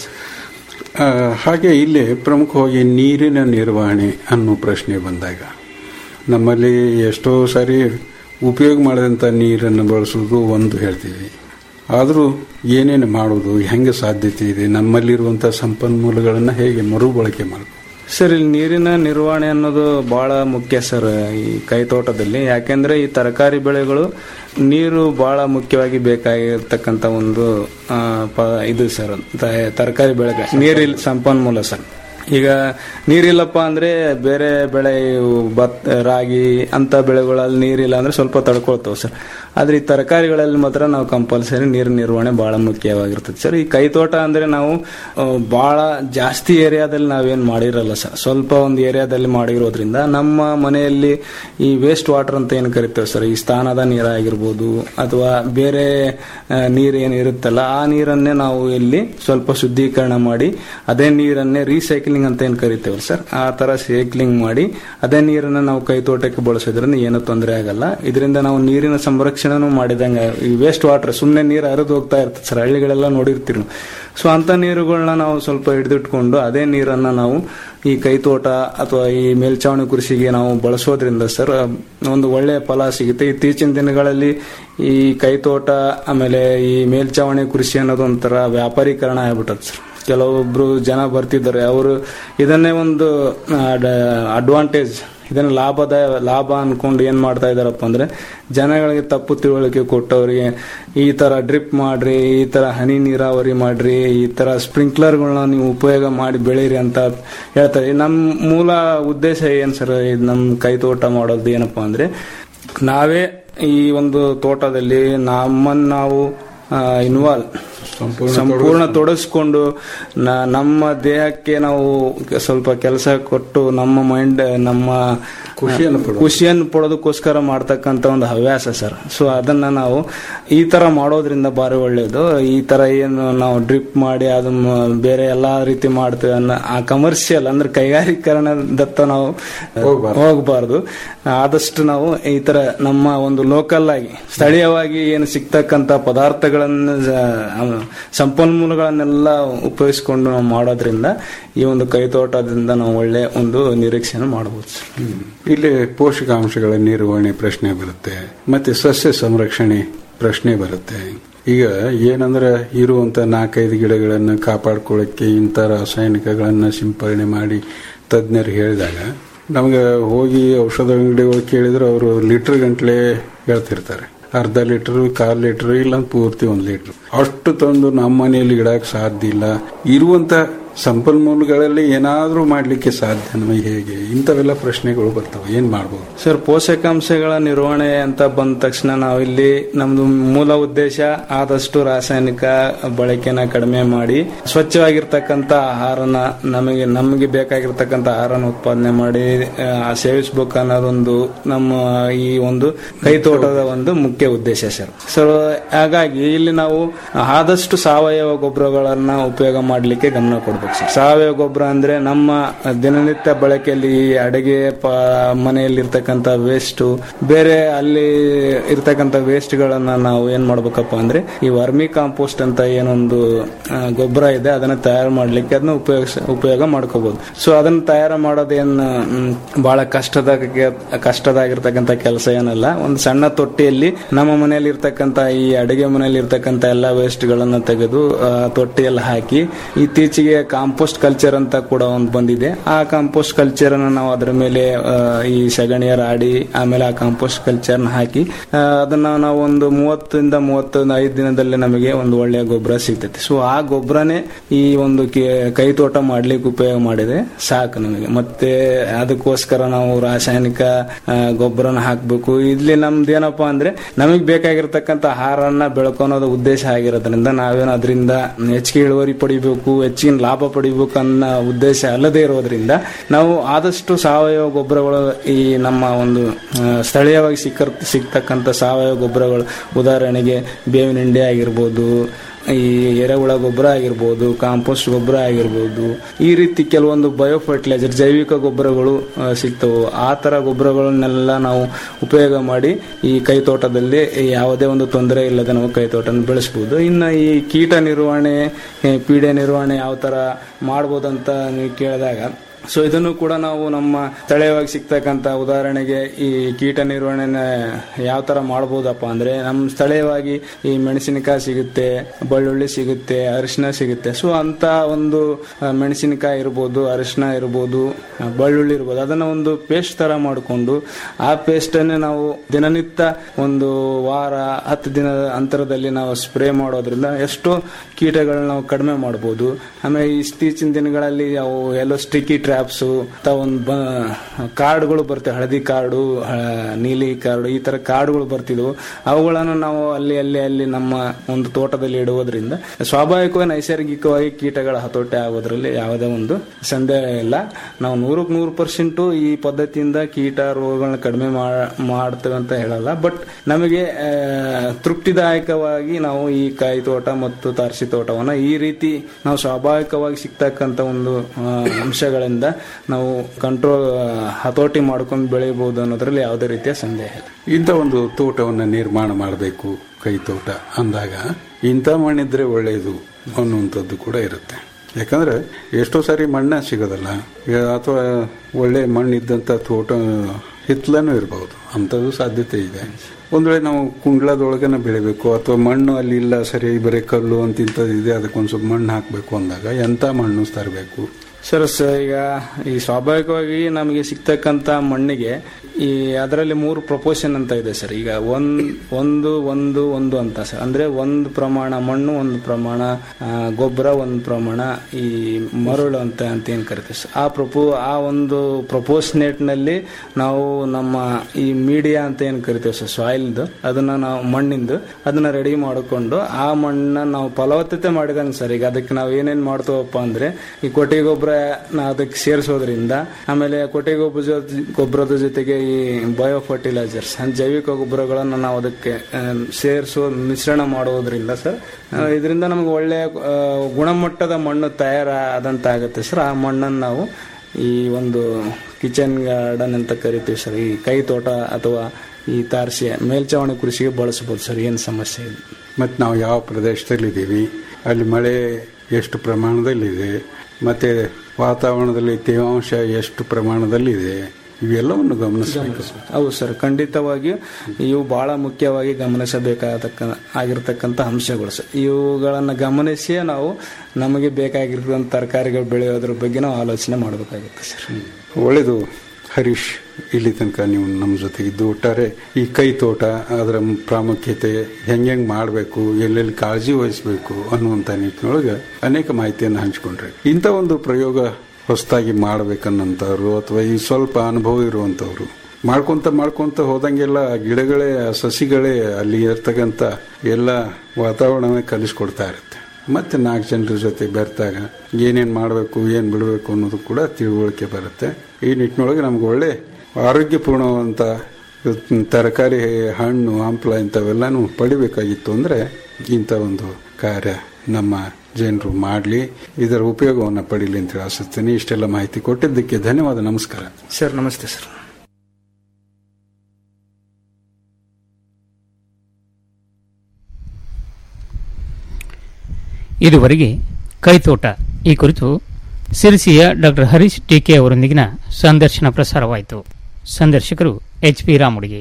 ಆ, ಹಾಗೆ ಇಲ್ಲಿ ಪ್ರಮುಖವಾಗಿ ನೀರಿನ ನಿರ್ವಹಣೆ ಅನ್ನೋ ಪ್ರಶ್ನೆ ಬಂದಾಗ ನಮ್ಮಲ್ಲಿ ಎಷ್ಟೋ ಸಾರಿ ಉಪಯೋಗ ಮಾಡಿದಂಥ ನೀರನ್ನು ಬಳಸೋದು ಒಂದು ಹೇಳ್ತೀವಿ ಆದರೂ ಏನೇನು ಮಾಡೋದು ಹೆಂಗೆ ಸಾಧ್ಯತೆ ಇದೆ ನಮ್ಮಲ್ಲಿರುವಂಥ ಸಂಪನ್ಮೂಲಗಳನ್ನು ಹೇಗೆ ಮರುಬಳಕೆ ಮಾಡಬೇಕು ಸರ್ ಇಲ್ಲಿ ನೀರಿನ ನಿರ್ವಹಣೆ ಅನ್ನೋದು ಬಹಳ ಮುಖ್ಯ ಸರ್ ಈ ಕೈ ತೋಟದಲ್ಲಿ ಯಾಕೆಂದ್ರೆ ಈ ತರಕಾರಿ ಬೆಳೆಗಳು ನೀರು ಬಹಳ ಮುಖ್ಯವಾಗಿ ಬೇಕಾಗಿರ್ತಕ್ಕಂಥ ಒಂದು ಆ, ಪ- ಇದು ಸರ್ ತ- ತರಕಾರಿ ಬೆಳೆಗೆ ನೀರಿಲ್ಲ ಸಂಪನ್ಮೂಲ ಸರ್ ಈಗ ನೀರಿಲ್ಲಪ್ಪ ಅಂದ್ರೆ ಬೇರೆ ಬೆಳೆ ಇವು ಭತ್ತ ರಾಗಿ ಅಂತ ಬೆಳೆಗಳಲ್ಲಿ ನೀರಿಲ್ಲ ಅಂದ್ರೆ ಸ್ವಲ್ಪ ತಡ್ಕೊಳ್ತಾವೆ ಸರ್ ಆದ್ರೆ ಈ ತರಕಾರಿಗಳಲ್ಲಿ ಮಾತ್ರ ನಾವು ಕಂಪಲ್ಸರಿ ನೀರಿನ ನಿರ್ವಹಣೆ ಬಹಳ ಮುಖ್ಯವಾಗಿರ್ತದೆ ಸರ್ ಈ ಕೈ ತೋಟ ಅಂದ್ರೆ ನಾವು ಆ, ಬಹಳ ಜಾಸ್ತಿ ಏರಿಯಾದಲ್ಲಿ ನಾವೇನ್ ಮಾಡಿರಲ್ಲ ಸರ್ ಸ್ವಲ್ಪ ಒಂದು ಏರಿಯಾದಲ್ಲಿ ಮಾಡಿರೋದ್ರಿಂದ ನಮ್ಮ ಮನೆಯಲ್ಲಿ ಈ ವೇಸ್ಟ್ ವಾಟರ್ ಅಂತ ಏನು ಕರಿತೇವೆ ಸರ್ ಈ ಸ್ಥಾನದ ನೀರಾಗಿರ್ಬೋದು ಅಥವಾ ಬೇರೆ ಆ, ನೀರು ಏನು ಇರುತ್ತಲ್ಲ ಆ ನೀರನ್ನೇ ನಾವು ಇಲ್ಲಿ ಸ್ವಲ್ಪ ಶುದ್ಧೀಕರಣ ಮಾಡಿ ಅದೇ ನೀರನ್ನೇ ರೀಸೈಕ್ಲಿಂಗ್ ಅಂತ ಏನು ಕರಿತೇವೆ ಸರ್ ಆ ತರ ಸೈಕ್ಲಿಂಗ್ ಮಾಡಿ ಅದೇ ನೀರನ್ನ ನಾವು ಕೈ ತೋಟಕ್ಕೆ ಬಳಸೋದ್ರಿಂದ ಏನು ತೊಂದರೆ ಆಗಲ್ಲ ಇದರಿಂದ ನಾವು ನೀರಿನ ಸಂರಕ್ಷಣೆನೂ ಮಾಡಿದಂಗೆ ಈ ವೇಸ್ಟ್ ವಾಟರ್ ಸುಮ್ಮನೆ ನೀರು ಹರಿದು ಹೋಗ್ತಾ ಇರ್ತದೆ ಸರ್ ಹಳ್ಳಿಗಳೆಲ್ಲ ನೋಡಿರ್ತೀರಿ ನಾವು. ಸೊ ಅಂತ ನೀರುಗಳನ್ನ ನಾವು ಸ್ವಲ್ಪ ಹಿಡಿದಿಟ್ಕೊಂಡು ಅದೇ ನೀರನ್ನ ನಾವು ಈ ಕೈತೋಟ ಅಥವಾ ಈ ಮೇಲ್ಚಾವಣಿ ಕೃಷಿಗೆ ನಾವು ಬಳಸೋದ್ರಿಂದ ಸರ್ ಒಂದು ಒಳ್ಳೆಯ ಫಲ ಸಿಗುತ್ತೆ ಇತ್ತೀಚಿನ ದಿನಗಳಲ್ಲಿ ಈ ಕೈತೋಟ ಆಮೇಲೆ ಈ ಮೇಲ್ಚಾವಣಿ ಕೃಷಿ ಅನ್ನೋದು ಒಂಥರ ವ್ಯಾಪಾರೀಕರಣ ಆಗ್ಬಿಟ್ಟದ ಸರ್ ಕೆಲವೊಬ್ರು ಜನ ಬರ್ತಿದ್ದಾರೆ ಅವರು ಇದನ್ನೇ ಒಂದು ಅಡ್ವಾಂಟೇಜ್ ಇದನ್ನ ಲಾಭದ ಲಾಭ ಅನ್ಕೊಂಡು ಏನ್ ಮಾಡ್ತಾ ಇದಾರಪ್ಪ ಅಂದ್ರೆ ಜನಗಳಿಗೆ ತಪ್ಪು ತಿಳುವಳಿಕೆ ಕೊಟ್ಟವರಿಗೆ ಈ ತರ ಡ್ರಿಪ್ ಮಾಡ್ರಿ ಈ ತರ ಹನಿ ನೀರಾವರಿ ಮಾಡ್ರಿ ಈ ತರ ಸ್ಪ್ರಿಂಕ್ಲರ್ಗಳನ್ನ ನೀವು ಉಪಯೋಗ ಮಾಡಿ ಬೆಳೀರಿ ಅಂತ ಹೇಳ್ತಾರೆ ನಮ್ಮ ಮೂಲ ಉದ್ದೇಶ ಏನ್ ಸರ್ ಇದು ನಮ್ಮ ಕೈ ತೋಟ ಮಾಡೋದು ಏನಪ್ಪಾ ಅಂದ್ರೆ ನಾವೇ ಈ ಒಂದು ತೋಟದಲ್ಲಿ ನಮ್ಮನ್ನ ನಾವು ಇನ್ವಾಲ್ವ್ ಸಂಪೂರ್ಣ ತೊಡಗಿಸ್ಕೊಂಡು ನ- ನಮ್ಮ ದೇಹಕ್ಕೆ ನಾವು ಸ್ವಲ್ಪ ಕೆಲಸ ಕೊಟ್ಟು ನಮ್ಮ ಮೈಂಡ್ ನಮ್ಮ ಖುಷಿಯನ್ನು ಪಡೋದು. ಖುಷಿಯನ್ನು ಪಡೋದಕ್ಕೋಸ್ಕರ ಮಾಡ್ತಕ್ಕಂಥ ಒಂದು ಹವ್ಯಾಸ ಸರ್ ಸೊ ಅದನ್ನ ನಾವು ಈ ತರ ಮಾಡೋದ್ರಿಂದ ಬಾರಿ ಒಳ್ಳೇದು ಈ ತರ ಏನು ನಾವು ಡ್ರಿಪ್ ಮಾಡಿ ಅದನ್ನ ಬೇರೆ ಎಲ್ಲಾ ರೀತಿ ಮಾಡ್ತೇವೆ ಅನ್ನೋ ಆ ಕಮರ್ಷಿಯಲ್ ಅಂದ್ರೆ ಕೈಗಾರೀಕರಣದತ್ತ ನಾವು ಹೋಗ್ಬಾರ್ದು. ಹೋಗಬಾರ್ದು ಆದಷ್ಟು ನಾವು ಈ ತರ ನಮ್ಮ ಒಂದು ಲೋಕಲ್ ಆಗಿ ಸ್ಥಳೀಯವಾಗಿ ಏನು ಸಿಗ್ತಕ್ಕಂತ ಪದಾರ್ಥಗಳನ್ನು ಆ, ಸಂಪನ್ಮೂಲಗಳನ್ನೆಲ್ಲ ಉಪಯೋಗಿಸ್ಕೊಂಡು ನಾವು ಮಾಡೋದ್ರಿಂದ ಈ ಒಂದು ಕೈತೋಟದಿಂದ ನಾವು ಒಳ್ಳೆ ಒಂದು ನಿರೀಕ್ಷೆನ ಮಾಡಬಹುದು ಸರ್ ಇಲ್ಲಿ ಪೋಷಕಾಂಶಗಳ ನಿರ್ವಹಣೆ ಪ್ರಶ್ನೆ ಬರುತ್ತೆ ಮತ್ತೆ ಸಸ್ಯ ಸಂರಕ್ಷಣೆ ಪ್ರಶ್ನೆ ಬರುತ್ತೆ ಈಗ ಏನಂದ್ರೆ ಇರುವಂತ ನಾಲ್ಕೈದು ಗಿಡಗಳನ್ನು ಕಾಪಾಡ್ಕೊಳ್ಳಕ್ಕೆ ಇಂಥ ರಾಸಾಯನಿಕಗಳನ್ನ ಸಿಂಪರಣೆ ಮಾಡಿ ತಜ್ಞರು ಹೇಳಿದಾಗ ನಮಗೆ ಹೋಗಿ ಔಷಧ ಅಂಗಡಿಗಳು ಕೇಳಿದ್ರೆ ಅವರು ಲೀಟರ್ ಗಂಟ್ಲೆ ಹೇಳ್ತಿರ್ತಾರೆ ಅರ್ಧ ಲೀಟರ್ ಕಾಲ್ ಲೀಟರ್ ಇಲ್ಲ ಪೂರ್ತಿ ಒಂದು ಲೀಟರ್ ಅಷ್ಟು ತಂದು ನಮ್ಮ ಮನೆಯಲ್ಲಿ ಇಡಕ್ ಸಾಧ್ಯ ಇಲ್ಲ ಇರುವಂತ ಸಂಪನ್ಮೂಲಗಳಲ್ಲಿ ಏನಾದ್ರೂ ಮಾಡ್ಲಿಕ್ಕೆ ಸಾಧ್ಯ ನಮಗೆ ಹೇಗೆ ಇಂಥವೆಲ್ಲ ಪ್ರಶ್ನೆಗಳು ಬರ್ತವೆ ಏನ್ ಮಾಡ್ಬೋದು ಸರ್ ಪೋಷಕಾಂಶಗಳ ನಿರ್ವಹಣೆ ಅಂತ ಬಂದ ತಕ್ಷಣ ನಾವಿಲ್ಲಿ ನಮ್ದು ಮೂಲ ಉದ್ದೇಶ ಆದಷ್ಟು ರಾಸಾಯನಿಕ ಬಳಕೆನ ಕಡಿಮೆ ಮಾಡಿ ಸ್ವಚ್ಛವಾಗಿರ್ತಕ್ಕಂಥ ಆಹಾರನ ನಮಗೆ ನಮಗೆ ಬೇಕಾಗಿರ್ತಕ್ಕಂಥ ಆಹಾರನ ಉತ್ಪಾದನೆ ಮಾಡಿ ಆ, ಸೇವಿಸ್ಬೇಕು ಅನ್ನೋದೊಂದು ನಮ್ಮ ಈ ಒಂದು ಕೈತೋಟದ ಒಂದು ಮುಖ್ಯ ಉದ್ದೇಶ ಸರ್ ಸೊ ಹಾಗಾಗಿ ಇಲ್ಲಿ ನಾವು ಆದಷ್ಟು ಸಾವಯವ ಗೊಬ್ಬರಗಳನ್ನ ಉಪಯೋಗ ಮಾಡಲಿಕ್ಕೆ ಗಮನ ಕೊಡ್ಬೇಕು ಸರ್ ಸಾವಯವ ಗೊಬ್ಬರ ಅಂದ್ರೆ ನಮ್ಮ ದಿನನಿತ್ಯ ಬಳಕೆಯಲ್ಲಿ ಈ ಅಡಿಗೆ ಪ ಮನೆಯಲ್ಲಿ ಇರ್ತಕ್ಕಂಥ ವೇಸ್ಟ್ ಬೇರೆ ಅಲ್ಲಿ ಇರ್ತಕ್ಕಂಥ ವೇಸ್ಟ್ ಗಳನ್ನ ನಾವು ಏನ್ ಮಾಡ್ಬೇಕಪ್ಪ ಅಂದ್ರೆ ಈ ವರ್ಮಿ ಕಾಂಪೋಸ್ಟ್ ಅಂತ ಏನೊಂದು ಆ, ಗೊಬ್ಬರ ಇದೆ ಅದನ್ನ ತಯಾರು ಮಾಡ್ಲಿಕ್ಕೆ ಅದನ್ನ ಉಪಯೋಗ ಉಪಯೋಗ ಮಾಡ್ಕೋಬಹುದು ಸೊ ಅದನ್ನ ತಯಾರು ಮಾಡೋದೇನ್ ಮ್, ಬಹಳ ಕಷ್ಟದ ಕಷ್ಟದಾಗಿರ್ತಕ್ಕಂಥ ಕೆಲಸ ಏನಲ್ಲ ಒಂದು ಸಣ್ಣ ತೊಟ್ಟಿಯಲ್ಲಿ ನಮ್ಮ ಮನೆಯಲ್ಲಿ ಇರ್ತಕ್ಕಂಥ ಈ ಅಡಿಗೆ ಮನೆಯಲ್ಲಿ ಇರ್ತಕ್ಕಂಥ ಎಲ್ಲಾ ವೇಸ್ಟ್ ಗಳನ್ನ ತೆಗೆದು ಆ, ತೊಟ್ಟಿಯಲ್ಲಿ ಹಾಕಿ ಇತ್ತೀಚೆಗೆ ಕಾಂಪೋಸ್ಟ್ ಕಲ್ಚರ್ ಅಂತ ಕೂಡ ಒಂದು ಬಂದಿದೆ ಆ ಕಾಂಪೋಸ್ಟ್ ಕಲ್ಚರ್ ಅನ್ನ ನಾವು ಅದರ ಮೇಲೆ ಆ, ಈ ಸಗಣಿಯ ರಾಡಿ ಆಮೇಲೆ ಆ ಕಾಂಪೋಸ್ಟ್ ಕಲ್ಚರ್ ನ ಹಾಕಿ ಆ, ಅದನ್ನ ನಾವು ಒಂದು ಮೂವತ್ತರಿಂದ ಮೂವತ್ತೊಂದು ಐದು ದಿನದಲ್ಲಿ ನಮಗೆ ಒಂದು ಒಳ್ಳೆಯ ಗೊಬ್ಬರ ಸಿಗ್ತೈತಿ ಸೊ ಆ ಗೊಬ್ಬರನೇ ಈ ಒಂದು ಕಿ- ಕೈ ತೋಟ ಮಾಡ್ಲಿಕ್ಕೆ ಉಪಯೋಗ ಮಾಡಿದೆ ಸಾಕು ನಮಗೆ ಮತ್ತೆ ಅದಕ್ಕೋಸ್ಕರ ನಾವು ರಾಸಾಯನಿಕ ಆ, ಗೊಬ್ಬರನ ಹಾಕ್ಬೇಕು ಇಲ್ಲಿ ನಮ್ದು ಏನಪ್ಪಾ ಅಂದ್ರೆ ನಮಗೆ ಬೇಕಾಗಿರ್ತಕ್ಕಂಥ ಆಹಾರನ ಬೆಳ್ಕೊಳೋದು ಉದ್ದೇಶ ಆಗಿರೋದ್ರಿಂದ ನಾವೇನು ಅದರಿಂದ ಹೆಚ್ಚಿಗೆ ಇಳುವರಿ ಪಡಿಬೇಕು ಹೆಚ್ಚಿನ ಲಾಭ ಪಡಿಬೇಕು ಅನ್ನೋ ಉದ್ದೇಶ ಅಲ್ಲದೆ ಇರೋದ್ರಿಂದ ನಾವು ಆದಷ್ಟು ಸಾವಯವ ಗೊಬ್ಬರಗಳು ಈ ನಮ್ಮ ಒಂದು ಆ, ಸ್ಥಳೀಯವಾಗಿ ಸಿಕ್ಕ ಸಿಗ್ತಕ್ಕಂಥ ಸಾವಯವ ಗೊಬ್ಬರಗಳು ಉದಾಹರಣೆಗೆ ಬೇವಿನ ಹಿಂಡಿ ಆಗಿರ್ಬೋದು ಈ ಎರೆಹುಳ ಗೊಬ್ಬರ ಆಗಿರ್ಬೋದು ಕಾಂಪೋಸ್ಟ್ ಗೊಬ್ಬರ ಆಗಿರ್ಬೋದು ಈ ರೀತಿ ಕೆಲವೊಂದು ಬಯೋ ಫರ್ಟಿಲೈಸರ್ ಜೈವಿಕ ಗೊಬ್ಬರಗಳು ಆ, ಸಿಗ್ತವು ಆ ತರ ಗೊಬ್ಬರಗಳನ್ನೆಲ್ಲ ನಾವು ಉಪಯೋಗ ಮಾಡಿ ಈ ಕೈ ತೋಟದಲ್ಲಿ ಯಾವುದೇ ಒಂದು ತೊಂದರೆ ಇಲ್ಲದೆ ನಾವು ಕೈ ತೋಟನ ಬೆಳೆಸಬಹುದು ಇನ್ನು ಈ ಕೀಟ ನಿರ್ವಹಣೆ ಈ ಪೀಡೆ ನಿರ್ವಹಣೆ ಯಾವ ತರ ಮಾಡ್ಬೋದಂತ ನೀವು ಕೇಳಿದಾಗ ಸೊ ಇದನ್ನು ಕೂಡ ನಾವು ನಮ್ಮ ಸ್ಥಳೀಯವಾಗಿ ಸಿಗ್ತಕ್ಕಂತ ಉದಾಹರಣೆಗೆ ಈ ಕೀಟ ನಿರ್ವಹಣೆ ಯಾವ ತರ ಮಾಡಬಹುದಪ್ಪ ಅಂದ್ರೆ ನಮ್ಮ ಸ್ಥಳೀಯವಾಗಿ ಈ ಮೆಣಸಿನಕಾಯಿ ಸಿಗುತ್ತೆ ಬೆಳ್ಳುಳ್ಳಿ ಸಿಗುತ್ತೆ ಅರಿಶಿನ ಸಿಗುತ್ತೆ ಸೊ ಅಂತ ಒಂದು ಆ, ಮೆಣಸಿನಕಾಯಿ ಇರ್ಬೋದು ಅರಿಶಿನ ಇರ್ಬೋದು ಆ, ಬೆಳ್ಳುಳ್ಳಿ ಇರ್ಬೋದು ಅದನ್ನ ಒಂದು ಪೇಸ್ಟ್ ತರ ಮಾಡಿಕೊಂಡು ಆ ಪೇಸ್ಟ್ ಅನ್ನೇ ನಾವು ದಿನನಿತ್ಯ ಒಂದು ವಾರ ಹತ್ತು ದಿನದ ಅಂತರದಲ್ಲಿ ನಾವು ಸ್ಪ್ರೇ ಮಾಡೋದ್ರಿಂದ ಎಷ್ಟೋ ಕೀಟಗಳನ್ನ ನಾವು ಕಡಿಮೆ ಮಾಡಬಹುದು ಆಮೇಲೆ ಇತ್ತೀಚಿನ ದಿನಗಳಲ್ಲಿ ಅವು ಎಲ್ಲೋ ಸ್ಟಿಕ್ಕಿ ಟ್ರ್ಯಾಪ್ಸ್ ಒಂದು ಕಾರ್ಡ್ಗಳು ಬರ್ತವೆ ಹಳದಿ ಕಾರ್ಡು ಹ- ನೀಲಿ ಕಾರ್ಡು ಈ ತರ ಕಾರ್ಡ್ಗಳು ಬರ್ತಿದ್ವು ಅವುಗಳನ್ನು ನಾವು ಅಲ್ಲಿ ಅಲ್ಲಿ ಅಲ್ಲಿ ನಮ್ಮ ಒಂದು ತೋಟದಲ್ಲಿ ಇಡುವುದರಿಂದ ಸ್ವಾಭಾವಿಕವಾಗಿ ನೈಸರ್ಗಿಕವಾಗಿ ಕೀಟಗಳ ಹತೋಟಿ ಆಗೋದ್ರಲ್ಲಿ ಯಾವುದೇ ಒಂದು ಸಂದೇಹ ಇಲ್ಲ ನಾವು ನೂರಕ್ಕೆ ನೂರು ಪರ್ಸೆಂಟ್ ಈ ಪದ್ಧತಿಯಿಂದ ಕೀಟ ರೋಗಗಳನ್ನ ಕಡಿಮೆ ಮಾ- ಮಾಡ್ತೇವೆ ಅಂತ ಹೇಳಲ್ಲ ಬಟ್ ನಮಗೆ ಆ, ತೃಪ್ತಿದಾಯಕವಾಗಿ ನಾವು ಈ ಕಾಯಿ ತೋಟ ಮತ್ತು ತಾರಸಿ ತೋಟವನ್ನ ಈ ರೀತಿ ನಾವು ಸ್ವಾಭಾವಿಕವಾಗಿ ಸಿಗ್ತಕ್ಕಂತ ಒಂದು ಆ, ಅಂಶಗಳಿಂದ ನಾವು ಕಂಟ್ರೋಲ್ ಹತೋಟಿ ಮಾಡ್ಕೊಂಡು ಬೆಳಿಬಹುದು ಅನ್ನೋದ್ರಲ್ಲಿ ಯಾವುದೇ ರೀತಿಯ ಸಂದೇಹ ಇಲ್ಲ ಇಂಥ ಒಂದು ತೋಟವನ್ನು ನಿರ್ಮಾಣ ಮಾಡಬೇಕು ಕೈ ತೋಟ ಅಂದಾಗ ಇಂಥ ಮಣ್ಣಿದ್ರೆ ಒಳ್ಳೆಯದು ಅನ್ನುವಂಥದ್ದು ಕೂಡ ಇರುತ್ತೆ ಯಾಕಂದ್ರೆ ಎಷ್ಟೋ ಸಾರಿ ಮಣ್ಣ ಸಿಗೋದಲ್ಲ ಯಾ- ಅಥವಾ ಒಳ್ಳೆ ಮಣ್ಣಿದ್ದಂಥ ತೋಟ ಹಿತ್ಲನೂ ಇರಬಹುದು ಅಂಥದ್ದು ಸಾಧ್ಯತೆ ಇದೆ ಒಂದ್ ವೇಳೆ ನಾವು ಕುಂಡ್ಲದೊಳಗನೆ ಬೆಳಿಬೇಕು ಅಥವಾ ಮಣ್ಣು ಅಲ್ಲಿ ಇಲ್ಲ ಸರಿ ಬರೀ ಕಲ್ಲು ಅಂತ ಇಂಥದ್ದು ಇದೆ ಅದಕ್ಕೊಂದು ಸ್ವಲ್ಪ ಮಣ್ಣು ಹಾಕಬೇಕು ಅಂದಾಗ ಎಂಥ ಮಣ್ಣು ತರಬೇಕು ಸರ್ ಸ- ಈಗ ಈ ಸ್ವಾಭಾವಿಕವಾಗಿ ನಮಗೆ ಸಿಗ್ತಕ್ಕಂತ ಮಣ್ಣಿಗೆ ಈ ಅದರಲ್ಲಿ ಮೂರು ಪ್ರಪೋರ್ಷನ್ ಅಂತ ಇದೆ ಸರ್ ಈಗ ಒಂದ್ ಒಂದು ಒಂದು ಒಂದು ಅಂತ ಸರ್ ಅಂದ್ರೆ ಒಂದು ಪ್ರಮಾಣ ಮಣ್ಣು ಒಂದು ಪ್ರಮಾಣ ಆ, ಗೊಬ್ಬರ ಒಂದು ಪ್ರಮಾಣ ಈ ಮರಳು ಅಂತ ಅಂತ ಏನ್ ಕರಿತೀವಿ ಸರ್ ಆ ಪ್ರಪೋ ಆ ಒಂದು ಪ್ರಪೋರ್ಷನೇಟ್ ನಲ್ಲಿ ನಾವು ನಮ್ಮ ಈ ಮೀಡಿಯಾ ಅಂತ ಏನ್ ಕರಿತೀವಿ ಸರ್ ಸಾಯಿಲ್ದು ಅದನ್ನ ನಾವು ಮಣ್ಣಿಂದು ಅದನ್ನ ರೆಡಿ ಮಾಡಿಕೊಂಡು ಆ ಮಣ್ಣನ್ನ ನಾವು ಫಲವತ್ತತೆ ಮಾಡಿದಂಗೆ ಸರ್ ಈಗ ಅದಕ್ಕೆ ನಾವು ಏನೇನ್ ಮಾಡ್ತೀವಪ್ಪ ಅಂದ್ರೆ ಈ ಕೊಟ್ಟಿಗೆ ಗೊಬ್ಬರ ಅದಕ್ಕೆ ಸೇರಿಸೋದ್ರಿಂದ ಆಮೇಲೆ ಕೊಟ್ಟಿಗೆ ಗೊಬ್ಬರ ಜೊತೆ ಗೊಬ್ಬರದ ಜೊತೆಗೆ ಈ ಬಯೋ ಫರ್ಟಿಲೈಸರ್ಸ್ ಜೈವಿಕ ಗೊಬ್ಬರಗಳನ್ನು ನಾವು ಅದಕ್ಕೆ ಸೇರಿಸೋ ಮಿಶ್ರಣ ಮಾಡೋದ್ರಿಂದ ಸರ್ ಇದರಿಂದ ನಮಗೆ ಒಳ್ಳೆಯ ಆ, ಗುಣಮಟ್ಟದ ಮಣ್ಣು ತಯಾರಾದಂತ ಆಗುತ್ತೆ ಸರ್ ಆ ಮಣ್ಣನ್ನು ನಾವು ಈ ಒಂದು ಕಿಚನ್ ಗಾರ್ಡನ್ ಅಂತ ಕರಿತೀವಿ ಸರ್ ಈ ಕೈ ತೋಟ ಅಥವಾ ಈ ತಾರಸಿ ಮೇಲ್ಚಾವಣಿ ಕೃಷಿಗೆ ಬಳಸಬಹುದು ಸರ್ ಏನು ಸಮಸ್ಯೆ ಇಲ್ಲ ಮತ್ತು ನಾವು ಯಾವ ಪ್ರದೇಶದಲ್ಲಿದ್ದೀವಿ ಅಲ್ಲಿ ಮಳೆ ಎಷ್ಟು ಪ್ರಮಾಣದಲ್ಲಿದೆ ಮತ್ತು ವಾತಾವರಣದಲ್ಲಿ ತೇವಾಂಶ ಎಷ್ಟು ಪ್ರಮಾಣದಲ್ಲಿದೆ ಇವೆಲ್ಲವನ್ನು ಗಮನಿಸಬೇಕು ಹೌದು ಸರ್ ಖಂಡಿತವಾಗಿಯೂ ಇವು ಬಹಳ ಮುಖ್ಯವಾಗಿ ಗಮನಿಸಬೇಕಾಗತಕ್ಕ ಆಗಿರ್ತಕ್ಕಂಥ ಅಂಶಗಳು ಸರ್ ಇವುಗಳನ್ನು ಗಮನಿಸಿ ನಾವು ನಮಗೆ ಬೇಕಾಗಿರ್ತಕ್ಕಂಥ ತರಕಾರಿಗಳು ಬೆಳೆಯೋದ್ರ ಬಗ್ಗೆ ನಾವು ಆಲೋಚನೆ ಮಾಡಬೇಕಾಗುತ್ತೆ ಸರ್ ಒಳ್ಳೆಯದು ಹರೀಶ್ ಇಲ್ಲಿ ತನಕ ನೀವು ನಮ್ಮ ಜೊತೆಗಿದ್ದು ಒಟ್ಟಾರೆ ಈ ಕೈ ತೋಟ ಅದರ ಪ್ರಾಮುಖ್ಯತೆ ಹೆಂಗೆ ಹೆಂಗೆ ಮಾಡಬೇಕು ಎಲ್ಲೆಲ್ಲಿ ಕಾಳಜಿ ವಹಿಸಬೇಕು ಅನ್ನುವಂಥ ನಿಟ್ಟಿನೊಳಗೆ ಅನೇಕ ಮಾಹಿತಿಯನ್ನು ಹಂಚಿಕೊಂಡ್ರಿ ಇಂಥ ಒಂದು ಪ್ರಯೋಗ ಹೊಸದಾಗಿ ಮಾಡ್ಬೇಕನ್ನಂಥವ್ರು ಅಥವಾ ಈ ಸ್ವಲ್ಪ ಅನುಭವ ಇರುವಂಥವ್ರು ಮಾಡ್ಕೊಂತ ಮಾಡ್ಕೊಂತ ಹೋದಂಗೆಲ್ಲ ಗಿಡಗಳೇ ಆ ಸಸಿಗಳೇ ಅಲ್ಲಿ ಇರ್ತಕ್ಕಂಥ ಎಲ್ಲ ವಾತಾವರಣವೇ ಕಲಿಸ್ಕೊಡ್ತಾ ಇರುತ್ತೆ ಮತ್ತೆ ನಾಲ್ಕು ಜನರ ಜೊತೆ ಬೆರ್ತಾಗ ಏನೇನು ಮಾಡಬೇಕು ಏನು ಬಿಡಬೇಕು ಅನ್ನೋದು ಕೂಡ ತಿಳುವಳಿಕೆ ಬರುತ್ತೆ ಈ ನಿಟ್ಟಿನೊಳಗೆ ನಮ್ಗೆ ಒಳ್ಳೆ ಆರೋಗ್ಯಪೂರ್ಣವಂತ ತರಕಾರಿ ಹಣ್ಣು ಹಂಪಲ ಇಂಥವೆಲ್ಲನೂ ಪಡಿಬೇಕಾಗಿತ್ತು ಅಂದರೆ ಇಂಥ ಒಂದು ಕಾರ್ಯ ನಮ್ಮ ಜನರು ಮಾಡಲಿ ಇದರ ಉಪಯೋಗವನ್ನು ಪಡೀಲಿ ಅಂತ ಆಶಿಸ್ತೀನಿ ಇಷ್ಟೆಲ್ಲ ಮಾಹಿತಿ ಕೊಟ್ಟಿದ್ದಕ್ಕೆ ಧನ್ಯವಾದ ನಮಸ್ಕಾರ ಸರ್ ನಮಸ್ತೆ ಸರ್ ಇದುವರೆಗೆ ಕೈತೋಟ ಈ ಕುರಿತು ಸಿರಿಸಿಯ ಡಾಕ್ಟರ್ ಹರೀಶ್ ಟಿಕೆ ಅವರೊಂದಿಗಿನ ಸಂದರ್ಶನ ಪ್ರಸಾರವಾಯಿತು ಸಂದರ್ಶಕರು ಎಚ್ ಪಿ ರಾಮುಡಿಗೆ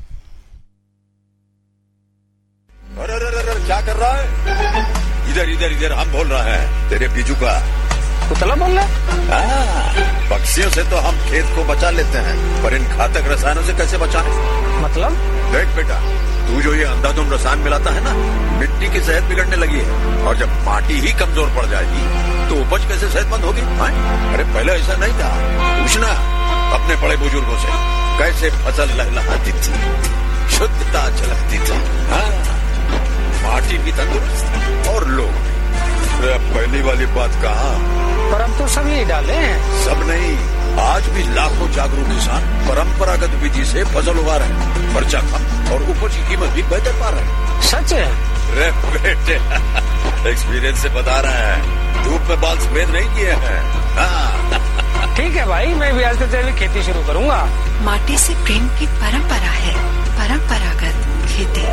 अरे अरे अरे क्या कर रहा है इधर इधर इधर हम बोल रहे हैं तेरे बीजू का कुतला बोल रहा हाँ, पक्षियों से तो हम खेत को बचा लेते हैं पर इन घातक रसायनों से कैसे बचाएं? मतलब देख बेटा तू जो ये अंधाधुंध रसायन मिलाता है ना मिट्टी की सेहत बिगड़ने लगी है और जब माटी ही कमजोर पड़ जाएगी तो उपज कैसे सेहतमंद होगी हाँ? अरे पहले ऐसा नहीं था पूछना अपने बड़े बुजुर्गों से कैसे फसल लहलहाती थी शुद्धता झलकती थी हाँ माटी भी तंदुरुस्त और लोग भी। अरे अब पहली वाली बात कहा पर हम तो सब यही डाले हैं सब नहीं आज भी लाखों जागरूक किसान परंपरागत विधि से फसल उगा रहे हैं खर्चा कम और उपज की कीमत भी बेहतर पा रहे हैं सच है रे बेटे एक्सपीरियंस से बता रहे हैं धूप में बाल सफेद नहीं किए हैं हाँ, ठीक है भाई मैं भी आज से तेरी खेती शुरू करूंगा माटी से प्रेम की परंपरा है परंपरागत खेती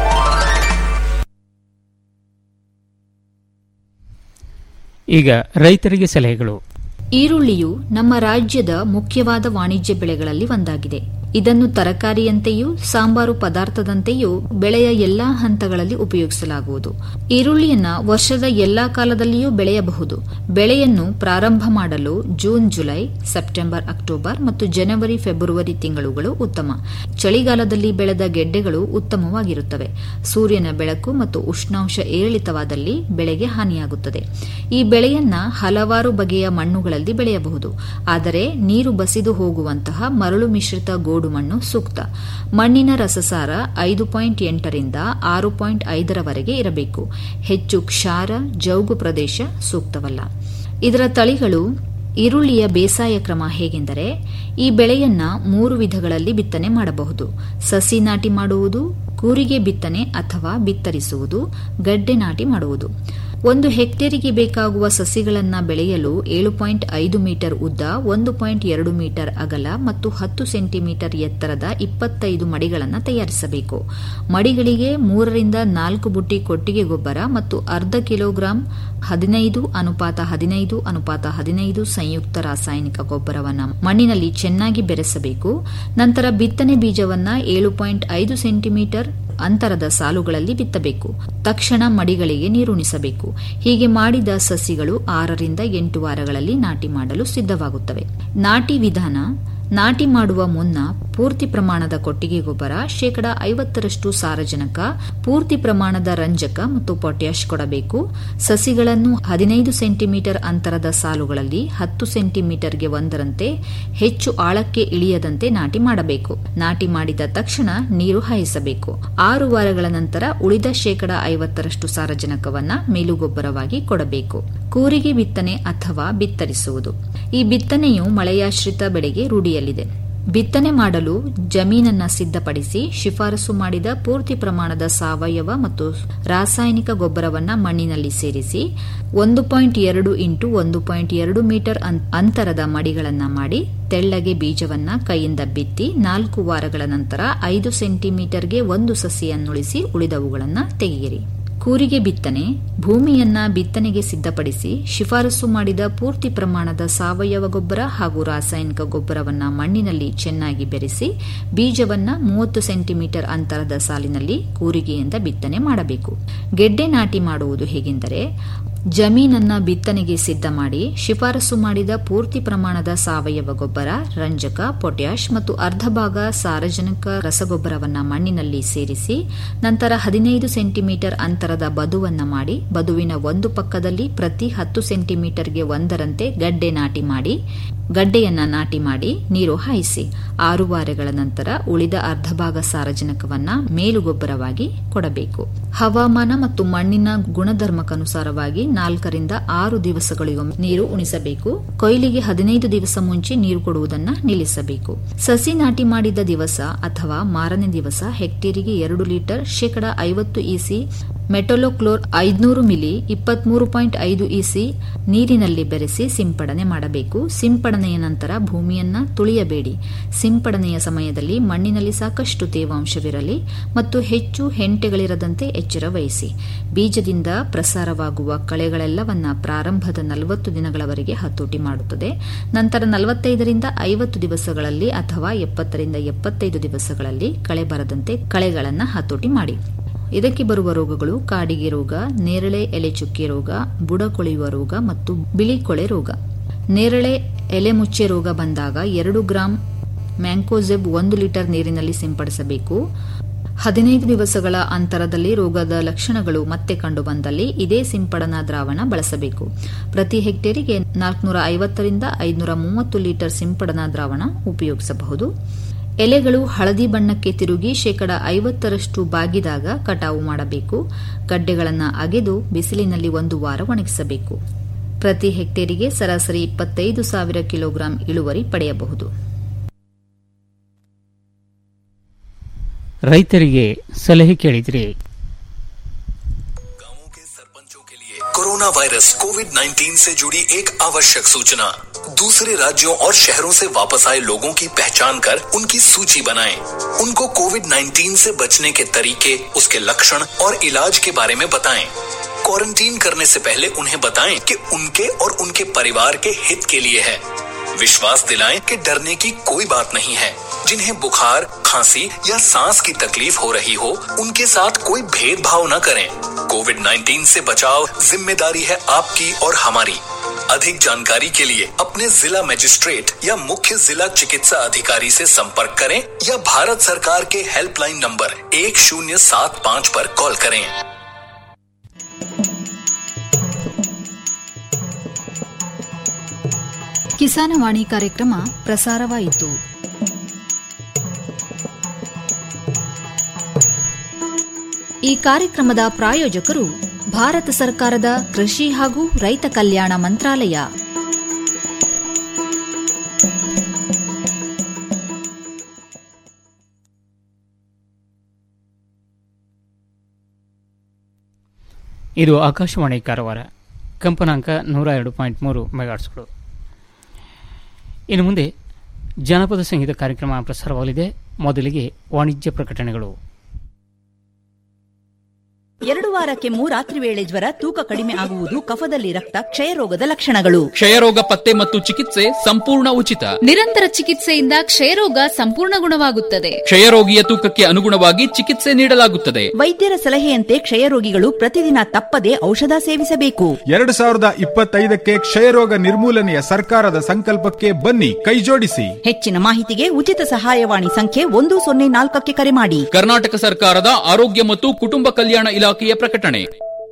ಈಗ ರೈತರಿಗೆ ಸಲಹೆಗಳು ಈರುಳ್ಳಿಯು ನಮ್ಮ ರಾಜ್ಯದ ಮುಖ್ಯವಾದ ವಾಣಿಜ್ಯ ಬೆಳೆಗಳಲ್ಲಿ ಒಂದಾಗಿದೆ ಇದನ್ನು ತರಕಾರಿಯಂತೆಯೂ ಸಾಂಬಾರು ಪದಾರ್ಥದಂತೆಯೂ ಬೆಳೆಯ ಎಲ್ಲಾ ಹಂತಗಳಲ್ಲಿ ಉಪಯೋಗಿಸಲಾಗುವುದು ಈರುಳ್ಳಿಯನ್ನ ವರ್ಷದ ಎಲ್ಲಾ ಕಾಲದಲ್ಲಿಯೂ ಬೆಳೆಯಬಹುದು ಬೆಳೆಯನ್ನು ಪ್ರಾರಂಭ ಮಾಡಲು ಜೂನ್ ಜುಲೈ ಸೆಪ್ಟೆಂಬರ್ ಅಕ್ಟೋಬರ್ ಮತ್ತು ಜನವರಿ ಫೆಬ್ರವರಿ ತಿಂಗಳುಗಳು ಉತ್ತಮ ಚಳಿಗಾಲದಲ್ಲಿ ಬೆಳೆದ ಗೆಡ್ಡೆಗಳು ಉತ್ತಮವಾಗಿರುತ್ತವೆ ಸೂರ್ಯನ ಬೆಳಕು ಮತ್ತು ಉಷ್ಣಾಂಶ ಏರಿಳಿತವಾದಲ್ಲಿ ಬೆಳೆಗೆ ಹಾನಿಯಾಗುತ್ತದೆ ಈ ಬೆಳೆಯನ್ನ ಹಲವಾರು ಬಗೆಯ ಮಣ್ಣುಗಳಲ್ಲಿ ಬೆಳೆಯಬಹುದು ಆದರೆ ನೀರು ಬಸಿದು ಹೋಗುವಂತಹ ಮರಳು ಮಿಶ್ರಿತ ಗೋಡು ಮಣ್ಣು ಸೂಕ್ತ ಮಣ್ಣಿನ ರಸಸಾರ ಐದು ಪಾಯಿಂಟ್ ಎಂಟರಿಂದ ಆರು ಪಾಯಿಂಟ್ ಐದರವರೆಗೆ ಇರಬೇಕು ಹೆಚ್ಚು ಕ್ಷಾರ ಜೌಗು ಪ್ರದೇಶ ಸೂಕ್ತವಲ್ಲ ಇದರ ತಳಿಗಳು ಈರುಳ್ಳಿಯ ಬೇಸಾಯ ಕ್ರಮ ಹೇಗೆಂದರೆ ಈ ಬೆಳೆಯನ್ನ ಮೂರು ವಿಧಗಳಲ್ಲಿ ಬಿತ್ತನೆ ಮಾಡಬಹುದು ಸಸಿ ನಾಟಿ ಮಾಡುವುದು ಕೂರಿಗೆ ಬಿತ್ತನೆ ಅಥವಾ ಬಿತ್ತರಿಸುವುದು ಗಡ್ಡೆ ನಾಟಿ ಮಾಡುವುದು ಒಂದು ಹೆಕ್ಟೇರಿಗೆ ಬೇಕಾಗುವ ಸಸಿಗಳನ್ನು ಬೆಳೆಯಲು ಏಳು ಪಾಯಿಂಟ್ ಐದು ಮೀಟರ್ ಉದ್ದ ಒಂದು ಪಾಯಿಂಟ್ ಎರಡು ಮೀಟರ್ ಅಗಲ ಮತ್ತು ಹತ್ತು ಸೆಂಟಿಮೀಟರ್ ಎತ್ತರದ ಇಪ್ಪತ್ತೈದು ಮಡಿಗಳನ್ನು ತಯಾರಿಸಬೇಕು ಮಡಿಗಳಿಗೆ ಮೂರರಿಂದ ನಾಲ್ಕು ಬುಟ್ಟಿ ಕೊಟ್ಟಿಗೆ ಗೊಬ್ಬರ ಮತ್ತು ಅರ್ಧ ಕಿಲೋಗ್ರಾಂ ಹದಿನೈದು ಅನುಪಾತ ಹದಿನೈದು ಅನುಪಾತ ಹದಿನೈದು ಸಂಯುಕ್ತ ರಾಸಾಯನಿಕ ಗೊಬ್ಬರವನ್ನು ಮಣ್ಣಿನಲ್ಲಿ ಚೆನ್ನಾಗಿ ಬೆರೆಸಬೇಕು ನಂತರ ಬಿತ್ತನೆ ಬೀಜವನ್ನ ಏಳು ಪಾಯಿಂಟ್ ಐದು ಸೆಂಟಿಮೀಟರ್ ಅಂತರದ ಸಾಲುಗಳಲ್ಲಿ ಬಿತ್ತಬೇಕು ತಕ್ಷಣ ಮಡಿಗಳಿಗೆ ನೀರುಣಿಸಬೇಕು ಹೀಗೆ ಮಾಡಿದ ಸಸಿಗಳು ಆರರಿಂದ ಎಂಟು ವಾರಗಳಲ್ಲಿ ನಾಟಿ ಮಾಡಲು ಸಿದ್ಧವಾಗುತ್ತವೆ ನಾಟಿ ವಿಧಾನ ನಾಟಿ ಮಾಡುವ ಮುನ್ನ ಪೂರ್ತಿ ಪ್ರಮಾಣದ ಕೊಟ್ಟಿಗೆ ಗೊಬ್ಬರ ಶೇಕಡ ಐವತ್ತರಷ್ಟು ಸಾರಜನಕ ಪೂರ್ತಿ ಪ್ರಮಾಣದ ರಂಜಕ ಮತ್ತು ಪೊಟ್ಯಾಶ್ ಕೊಡಬೇಕು ಸಸಿಗಳನ್ನು ಹದಿನೈದು ಸೆಂಟಿಮೀಟರ್ ಅಂತರದ ಸಾಲುಗಳಲ್ಲಿ ಹತ್ತು ಸೆಂಟಿಮೀಟರ್ಗೆ ಒಂದರಂತೆ ಹೆಚ್ಚು ಆಳಕ್ಕೆ ಇಳಿಯದಂತೆ ನಾಟಿ ಮಾಡಬೇಕು ನಾಟಿ ಮಾಡಿದ ತಕ್ಷಣ ನೀರು ಹಾಯಿಸಬೇಕು ಆರು ವಾರಗಳ ನಂತರ ಉಳಿದ ಶೇಕಡ ಐವತ್ತರಷ್ಟು ಸಾರಜನಕವನ್ನ ಮೇಲುಗೊಬ್ಬರವಾಗಿ ಕೊಡಬೇಕು ಕೂರಿಗೆ ಬಿತ್ತನೆ ಅಥವಾ ಬಿತ್ತರಿಸುವುದು ಈ ಬಿತ್ತನೆಯು ಮಳೆಯಾಶ್ರಿತ ಬೆಳೆಗೆ ರೂಢಿಯಲ್ಲಿದೆ ಬಿತ್ತನೆ ಮಾಡಲು ಜಮೀನನ್ನ ಸಿದ್ಧಪಡಿಸಿ ಶಿಫಾರಸು ಮಾಡಿದ ಪೂರ್ತಿ ಪ್ರಮಾಣದ ಸಾವಯವ ಮತ್ತು ರಾಸಾಯನಿಕ ಗೊಬ್ಬರವನ್ನ ಮಣ್ಣಿನಲ್ಲಿ ಸೇರಿಸಿ ಒಂದು ಪಾಯಿಂಟ್ ಎರಡು ಇಂಟು ಒಂದು ಪಾಯಿಂಟ್ ಎರಡು ಮೀಟರ್ ಅಂತರದ ಮಡಿಗಳನ್ನ ಮಾಡಿ ತೆಳ್ಳಗೆ ಬೀಜವನ್ನ ಕೈಯಿಂದ ಬಿತ್ತಿ ನಾಲ್ಕು ವಾರಗಳ ನಂತರ ಐದು ಸೆಂಟಿಮೀಟರ್ಗೆ ಒಂದು ಸಸಿಯನ್ನುಳಿಸಿ ಉಳಿದವುಗಳನ್ನು ತೆಗೆಯಿರಿ ಕೂರಿಗೆ ಬಿತ್ತನೆ ಭೂಮಿಯನ್ನ ಬಿತ್ತನೆಗೆ ಸಿದ್ಧಪಡಿಸಿ ಶಿಫಾರಸು ಮಾಡಿದ ಪೂರ್ತಿ ಪ್ರಮಾಣದ ಸಾವಯವ ಗೊಬ್ಬರ ಹಾಗೂ ರಾಸಾಯನಿಕ ಗೊಬ್ಬರವನ್ನ ಮಣ್ಣಿನಲ್ಲಿ ಚೆನ್ನಾಗಿ ಬೆರೆಸಿ ಬೀಜವನ್ನ ಮೂವತ್ತು ಸೆಂಟಿಮೀಟರ್ ಅಂತರದ ಸಾಲಿನಲ್ಲಿ ಕೂರಿಗೆಯಿಂದ ಬಿತ್ತನೆ ಮಾಡಬೇಕು ಗೆಡ್ಡೆ ನಾಟಿ ಮಾಡುವುದು ಹೇಗೆಂದರೆ ಜಮೀನನ್ನ ಬಿತ್ತನೆಗೆ ಸಿದ್ಧ ಮಾಡಿ ಶಿಫಾರಸು ಮಾಡಿದ ಪೂರ್ತಿ ಪ್ರಮಾಣದ ಸಾವಯವ ಗೊಬ್ಬರ ರಂಜಕ ಪೊಟ್ಯಾಶ್ ಮತ್ತು ಅರ್ಧ ಭಾಗ ಸಾರಜನಕ ರಸಗೊಬ್ಬರವನ್ನ ಮಣ್ಣಿನಲ್ಲಿ ಸೇರಿಸಿ ನಂತರ ಹದಿನೈದು ಸೆಂಟಿಮೀಟರ್ ಅಂತರದ ಬದುವನ್ನ ಮಾಡಿ ಬದುವಿನ ಒಂದು ಪಕ್ಕದಲ್ಲಿ ಪ್ರತಿ ಹತ್ತು ಸೆಂಟಿಮೀಟರ್ಗೆ ಒಂದರಂತೆ ಗಡ್ಡೆ ನಾಟಿ ಮಾಡಿ ಗಡ್ಡೆಯನ್ನ ನಾಟಿ ಮಾಡಿ ನೀರು ಹಾಯಿಸಿ ಆರು ವಾರಗಳ ನಂತರ ಉಳಿದ ಅರ್ಧ ಭಾಗ ಸಾರಜನಕವನ್ನ ಮೇಲುಗೊಬ್ಬರವಾಗಿ ಕೊಡಬೇಕು ಹವಾಮಾನ ಮತ್ತು ಮಣ್ಣಿನ ಗುಣಧರ್ಮಕ್ಕನುಸಾರವಾಗಿ ನಾಲ್ಕರಿಂದ ಆರು ದಿವಸಗಳಿಗೊಮ್ಮೆ ನೀರು ಉಣಿಸಬೇಕು ಕೊಯ್ಲಿಗೆ ಹದಿನೈದು ದಿವಸ ಮುಂಚೆ ನೀರು ಕೊಡುವುದನ್ನ ನಿಲ್ಲಿಸಬೇಕು ಸಸಿ ನಾಟಿ ಮಾಡಿದ ದಿವಸ ಅಥವಾ ಮಾರನೇ ದಿವಸ ಹೆಕ್ಟೇರಿಗೆ ಎರಡು ಲೀಟರ್ ಶೇಕಡ ಐವತ್ತು ಇಸಿ ಮೆಟೊಲೋಕ್ಲೋರ್ ಐದ್ನೂರು ಮಿಲಿ ಇಪ್ಪತ್ಮೂರು ಪಾಯಿಂಟ್ ಐದು ಇಸಿ ನೀರಿನಲ್ಲಿ ಬೆರೆಸಿ ಸಿಂಪಡಣೆ ಮಾಡಬೇಕು ಸಿಂಪಡಣೆಯ ನಂತರ ಭೂಮಿಯನ್ನ ತುಳಿಯಬೇಡಿ ಸಿಂಪಡಣೆಯ ಸಮಯದಲ್ಲಿ ಮಣ್ಣಿನಲ್ಲಿ ಸಾಕಷ್ಟು ತೇವಾಂಶವಿರಲಿ ಮತ್ತು ಹೆಚ್ಚು ಹೆಂಟೆಗಳಿರದಂತೆ ಎಚ್ಚರ ವಹಿಸಿ ಬೀಜದಿಂದ ಪ್ರಸಾರವಾಗುವ ಕಳೆಗಳೆಲ್ಲವನ್ನ ಪ್ರಾರಂಭದ ನಲವತ್ತು ದಿನಗಳವರೆಗೆ ಹತೋಟಿ ಮಾಡುತ್ತದೆ ನಂತರ ನಲವತ್ತೈದರಿಂದ ಐವತ್ತು ದಿವಸಗಳಲ್ಲಿ ಅಥವಾ ಎಪ್ಪತ್ತರಿಂದ ಎಪ್ಪತ್ತೈದು ದಿವಸಗಳಲ್ಲಿ ಕಳೆ ಬರದಂತೆ ಕಳೆಗಳನ್ನು ಹತೋಟಿ ಮಾಡಿ ಇದಕ್ಕೆ ಬರುವ ರೋಗಗಳು ಕಾಡಿಗೆ ರೋಗ ನೇರಳೆ ಎಲೆ ಚುಕ್ಕೆ ರೋಗ ಬುಡ ಕೊಳೆಯುವ ರೋಗ ಮತ್ತು ಬಿಳಿ ಕೊಳೆ ರೋಗ ನೇರಳೆ ಎಲೆ ಮುಚ್ಚೆ ರೋಗ ಬಂದಾಗ ಎರಡು ಗ್ರಾಂ ಮ್ಯಾಂಕೋಜೆಬ್ ಒಂದು ಲೀಟರ್ ನೀರಿನಲ್ಲಿ ಸಿಂಪಡಿಸಬೇಕು ಹದಿನೈದು ದಿವಸಗಳ ಅಂತರದಲ್ಲಿ ರೋಗದ ಲಕ್ಷಣಗಳು ಮತ್ತೆ ಕಂಡು ಬಂದಲ್ಲಿ ಇದೇ ಸಿಂಪಡಣಾ ದ್ರಾವಣ ಬಳಸಬೇಕು ಪ್ರತಿ ಹೆಕ್ಟೇರಿಗೆ ನಾಲ್ಕುನೂರ ಐವತ್ತರಿಂದ ಐದುನೂರ ಮೂವತ್ತು ಲೀಟರ್ ಸಿಂಪಡಣಾ ದ್ರಾವಣ ಉಪಯೋಗಿಸಬಹುದು ಎಲೆಗಳು ಹಳದಿ ಬಣ್ಣಕ್ಕೆ ತಿರುಗಿ ಶೇಕಡ ಐವತ್ತರಷ್ಟು ಬಾಗಿದಾಗ ಕಟಾವು ಮಾಡಬೇಕು ಗಡ್ಡೆಗಳನ್ನು ಅಗೆದು ಬಿಸಿಲಿನಲ್ಲಿ ಒಂದು ವಾರ ಒಣಗಿಸಬೇಕು ಪ್ರತಿ ಹೆಕ್ಟೇರಿಗೆ ಸರಾಸರಿ ಇಪ್ಪತ್ತೈದು ಸಾವಿರ ಕಿಲೋಗ್ರಾಂ ಇಳುವರಿ ಪಡೆಯಬಹುದು ರೈತರಿಗೆ ಸಲಹೆ ಕೇಳಿದ್ರಿ कोरोना वायरस कोविड 19 से जुड़ी एक आवश्यक सूचना दूसरे राज्यों और शहरों से वापस आए लोगों की पहचान कर उनकी सूची बनाएं। उनको कोविड 19 से बचने के तरीके उसके लक्षण और इलाज के बारे में बताएं। क्वारंटीन करने से पहले उन्हें बताएं कि उनके और उनके परिवार के हित के लिए है विश्वास दिलाएं कि डरने की कोई बात नहीं है जिन्हें बुखार खांसी या सांस की तकलीफ हो रही हो उनके साथ कोई भेदभाव न करें कोविड 19 से बचाव जिम्मेदारी है आपकी और हमारी अधिक जानकारी के लिए अपने जिला मजिस्ट्रेट या मुख्य जिला चिकित्सा अधिकारी से संपर्क करें या भारत सरकार के हेल्पलाइन नंबर एक शून्य सात पाँच पर कॉल करें ಕಿಸಾನವಾಣಿ ಕಾರ್ಯಕ್ರಮ ಪ್ರಸಾರವಾಯಿತು ಈ ಕಾರ್ಯಕ್ರಮದ ಪ್ರಾಯೋಜಕರು ಭಾರತ ಸರ್ಕಾರದ ಕೃಷಿ ಹಾಗೂ ರೈತ ಕಲ್ಯಾಣ ಮಂತ್ರಾಲಯ ಇದು ಆಕಾಶವಾಣಿ ಕಾರವಾರ ಕಂಪನಾಂಕ ನೂರ ಎರಡು ಪಾಯಿಂಟ್ ಮೂರು ಮೆಗಾಟ್ಸ್ಗಳು ಇನ್ನು ಮುಂದೆ ಜಾನಪದ ಸಂಗೀತ ಕಾರ್ಯಕ್ರಮ ಪ್ರಸಾರವಾಗಲಿದೆ ಮೊದಲಿಗೆ ವಾಣಿಜ್ಯ ಪ್ರಕಟಣೆಗಳು ಎರಡು ವಾರಕ್ಕೆ ಮೂರಾತ್ರಿ ವೇಳೆ ಜ್ವರ ತೂಕ ಕಡಿಮೆ ಆಗುವುದು ಕಫದಲ್ಲಿ ರಕ್ತ ಕ್ಷಯರೋಗದ ಲಕ್ಷಣಗಳು ಕ್ಷಯರೋಗ ಪತ್ತೆ ಮತ್ತು ಚಿಕಿತ್ಸೆ ಸಂಪೂರ್ಣ ಉಚಿತ ನಿರಂತರ ಚಿಕಿತ್ಸೆಯಿಂದ ಕ್ಷಯರೋಗ ಸಂಪೂರ್ಣ ಗುಣವಾಗುತ್ತದೆ ಕ್ಷಯರೋಗಿಯ ತೂಕಕ್ಕೆ ಅನುಗುಣವಾಗಿ ಚಿಕಿತ್ಸೆ ನೀಡಲಾಗುತ್ತದೆ ವೈದ್ಯರ ಸಲಹೆಯಂತೆ ಕ್ಷಯರೋಗಿಗಳು ಪ್ರತಿದಿನ ತಪ್ಪದೆ ಔಷಧ ಸೇವಿಸಬೇಕು ಎರಡು ಸಾವಿರದ ಇಪ್ಪತ್ತೈದಕ್ಕೆ ಕ್ಷಯರೋಗ ನಿರ್ಮೂಲನೆಯ ಸರ್ಕಾರದ ಸಂಕಲ್ಪಕ್ಕೆ ಬನ್ನಿ ಕೈಜೋಡಿಸಿ ಹೆಚ್ಚಿನ ಮಾಹಿತಿಗೆ ಉಚಿತ ಸಹಾಯವಾಣಿ ಸಂಖ್ಯೆ ಒಂದು ಸೊನ್ನೆ ನಾಲ್ಕಕ್ಕೆ ಕರೆ ಮಾಡಿ ಕರ್ನಾಟಕ ಸರ್ಕಾರದ ಆರೋಗ್ಯ ಮತ್ತು ಕುಟುಂಬ ಕಲ್ಯಾಣ ಇಲಾಖೆಯ ಪ್ರಕಟಣೆ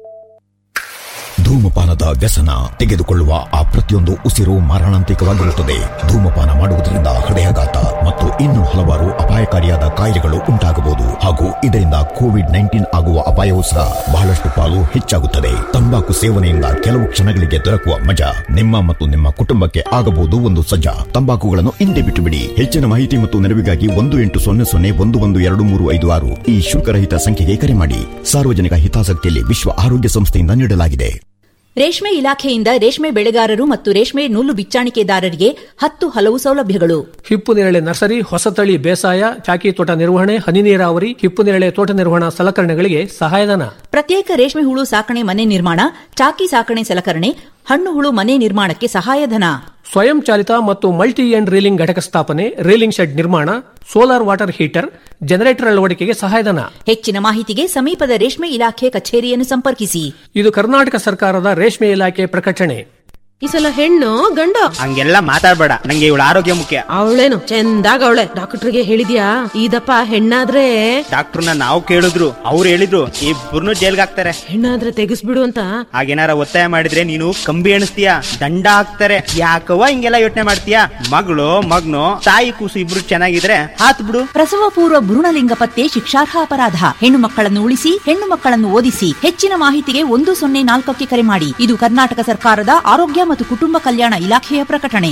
ಧೂಮಪಾನದ ವ್ಯಸನ ತೆಗೆದುಕೊಳ್ಳುವ ಆ ಪ್ರತಿಯೊಂದು ಉಸಿರು ಮಾರಣಾಂತಿಕವಾಗಿರುತ್ತದೆ ಧೂಮಪಾನ ಮಾಡುವುದರಿಂದ ಹೃದಯಾಘಾತ ಮತ್ತು ಇನ್ನು ಹಲವಾರು ಅಪಾಯಕಾರಿಯಾದ ಕಾಯಿಲೆಗಳು ಉಂಟಾಗಬಹುದು ಹಾಗೂ ಇದರಿಂದ ಕೋವಿಡ್ ನೈನ್ಟೀನ್ ಆಗುವ ಅಪಾಯವೂ ಸಹ ಬಹಳಷ್ಟು ಪಾಲು ಹೆಚ್ಚಾಗುತ್ತದೆ ತಂಬಾಕು ಸೇವನೆಯಿಂದ ಕೆಲವು ಕ್ಷಣಗಳಿಗೆ ದೊರಕುವ ಮಜಾ ನಿಮ್ಮ ಮತ್ತು ನಿಮ್ಮ ಕುಟುಂಬಕ್ಕೆ ಆಗಬಹುದು ಒಂದು ಸಜ್ಜಾ ತಂಬಾಕುಗಳನ್ನು ಹಿಂದೆ ಬಿಟ್ಟು ಬಿಡಿ ಹೆಚ್ಚಿನ ಮಾಹಿತಿ ಮತ್ತು ನೆರವಿಗಾಗಿ ಒಂದು ಎಂಟು ಸೊನ್ನೆ ಸೊನ್ನೆ ಒಂದು ಒಂದು ಎರಡು ಮೂರು ಐದು ಆರು ಈ ಶುಲ್ಕರಹಿತ ಸಂಖ್ಯೆಗೆ ಕರೆ ಮಾಡಿ ಸಾರ್ವಜನಿಕ ಹಿತಾಸಕ್ತಿಯಲ್ಲಿ ವಿಶ್ವ ಆರೋಗ್ಯ ಸಂಸ್ಥೆಯಿಂದ ನೀಡಲಾಗಿದೆ ರೇಷ್ಮೆ ಇಲಾಖೆಯಿಂದ ರೇಷ್ಮೆ ಬೆಳೆಗಾರರು ಮತ್ತು ರೇಷ್ಮೆ ನೂಲು ಬಿಚ್ಚಾಣಿಕೆದಾರರಿಗೆ ಹತ್ತು ಹಲವು ಸೌಲಭ್ಯಗಳು ಹಿಪ್ಪು ನೇರಳೆ ನರ್ಸರಿ ಹೊಸತಳಿ ಬೇಸಾಯ ಚಾಕಿ ತೋಟ ನಿರ್ವಹಣೆ ಹನಿ ನೀರಾವರಿ ಹಿಪ್ಪು ನೇರಳೆ ತೋಟ ನಿರ್ವಹಣಾ ಸಲಕರಣೆಗಳಿಗೆ ಸಹಾಯಧನ ಪ್ರತ್ಯೇಕ ರೇಷ್ಮೆ ಹುಳು ಸಾಕಣೆ ಮನೆ ನಿರ್ಮಾಣ ಚಾಕಿ ಸಾಕಣೆ ಸಲಕರಣೆ ಹಣ್ಣು ಹುಳು ಮನೆ ನಿರ್ಮಾಣಕ್ಕೆ ಸಹಾಯಧನ ಸ್ವಯಂ ಚಾಲಿತ ಮತ್ತು ಮಲ್ಟಿ ಎಂಡ್ ರೀಲಿಂಗ್ ಘಟಕ ಸ್ಥಾಪನೆ ರೀಲಿಂಗ್ ಶೆಡ್ ನಿರ್ಮಾಣ ಸೋಲಾರ್ ವಾಟರ್ ಹೀಟರ್ ಜನರೇಟರ್ ಅಳವಡಿಕೆಗೆ ಸಹಾಯಧನ ಹೆಚ್ಚಿನ ಮಾಹಿತಿಗೆ ಸಮೀಪದ ರೇಷ್ಮೆ ಇಲಾಖೆ ಕಚೇರಿಯನ್ನು ಸಂಪರ್ಕಿಸಿ ಇದು ಕರ್ನಾಟಕ ಸರ್ಕಾರದ ರೇಷ್ಮೆ ಇಲಾಖೆ ಪ್ರಕಟಣೆ ಈ ಸಲ ಹೆಣ್ಣು ಗಂಡ ಹಂಗೆಲ್ಲ ಮಾತಾಡ್ಬೇಡ ನಂಗೆ ಇವಳ ಆರೋಗ್ಯ ಮುಖ್ಯ ಅವಳೇನು ಚಂದಾಗ ಅವಳೆ ಡಾಕ್ಟರ್ಗೆ ಹೇಳಿದ್ಯಾ ಇದಪ್ಪ ಹೆಣ್ಣಾದ್ರೆ ಡಾಕ್ಟರ್ನ ನಾವು ಕೇಳಿದ್ರು ಅವ್ರು ಹೇಳಿದ್ರು ಇಬ್ಬರನ್ನು ಜೈಲ್ಗೆ ಹಾಕ್ತಾರೆ ಹೆಣ್ಣಾದ್ರೆ ತೆಗಿಸ್ಬಿಡು ಅಂತ ಹಾಗೇನಾರ ಒತ್ತಾಯ ಮಾಡಿದ್ರೆ ನೀನು ಕಂಬಿ ಎಣಿಸ್ತೀಯ ದಂಡ ಹಾಕ್ತಾರೆ ಯಾಕವ್ವ ಹಿಂಗೆಲ್ಲ ಯೋಚನೆ ಮಾಡ್ತೀಯ ಮಗಳು ಮಗ್ನು ತಾಯಿ ಕೂಸು ಇಬ್ರು ಚೆನ್ನಾಗಿದ್ರೆ ಹಾತ್ ಬಿಡು ಪ್ರಸವ ಪೂರ್ವ ಭ್ರೂಣಲಿಂಗ ಪತ್ತೆ ಶಿಕ್ಷಾರ್ಹ ಅಪರಾಧ ಹೆಣ್ಣು ಮಕ್ಕಳನ್ನು ಉಳಿಸಿ ಹೆಣ್ಣು ಮಕ್ಕಳನ್ನು ಓದಿಸಿ ಹೆಚ್ಚಿನ ಮಾಹಿತಿಗೆ ಒಂದು ಸೊನ್ನೆ ನಾಲ್ಕಕ್ಕೆ ಕರೆ ಮಾಡಿ ಇದು ಕರ್ನಾಟಕ ಸರ್ಕಾರದ ಆರೋಗ್ಯ ಮತ್ತು ಕುಟುಂಬ ಕಲ್ಯಾಣ ಇಲಾಖೆಯ ಪ್ರಕಟಣೆ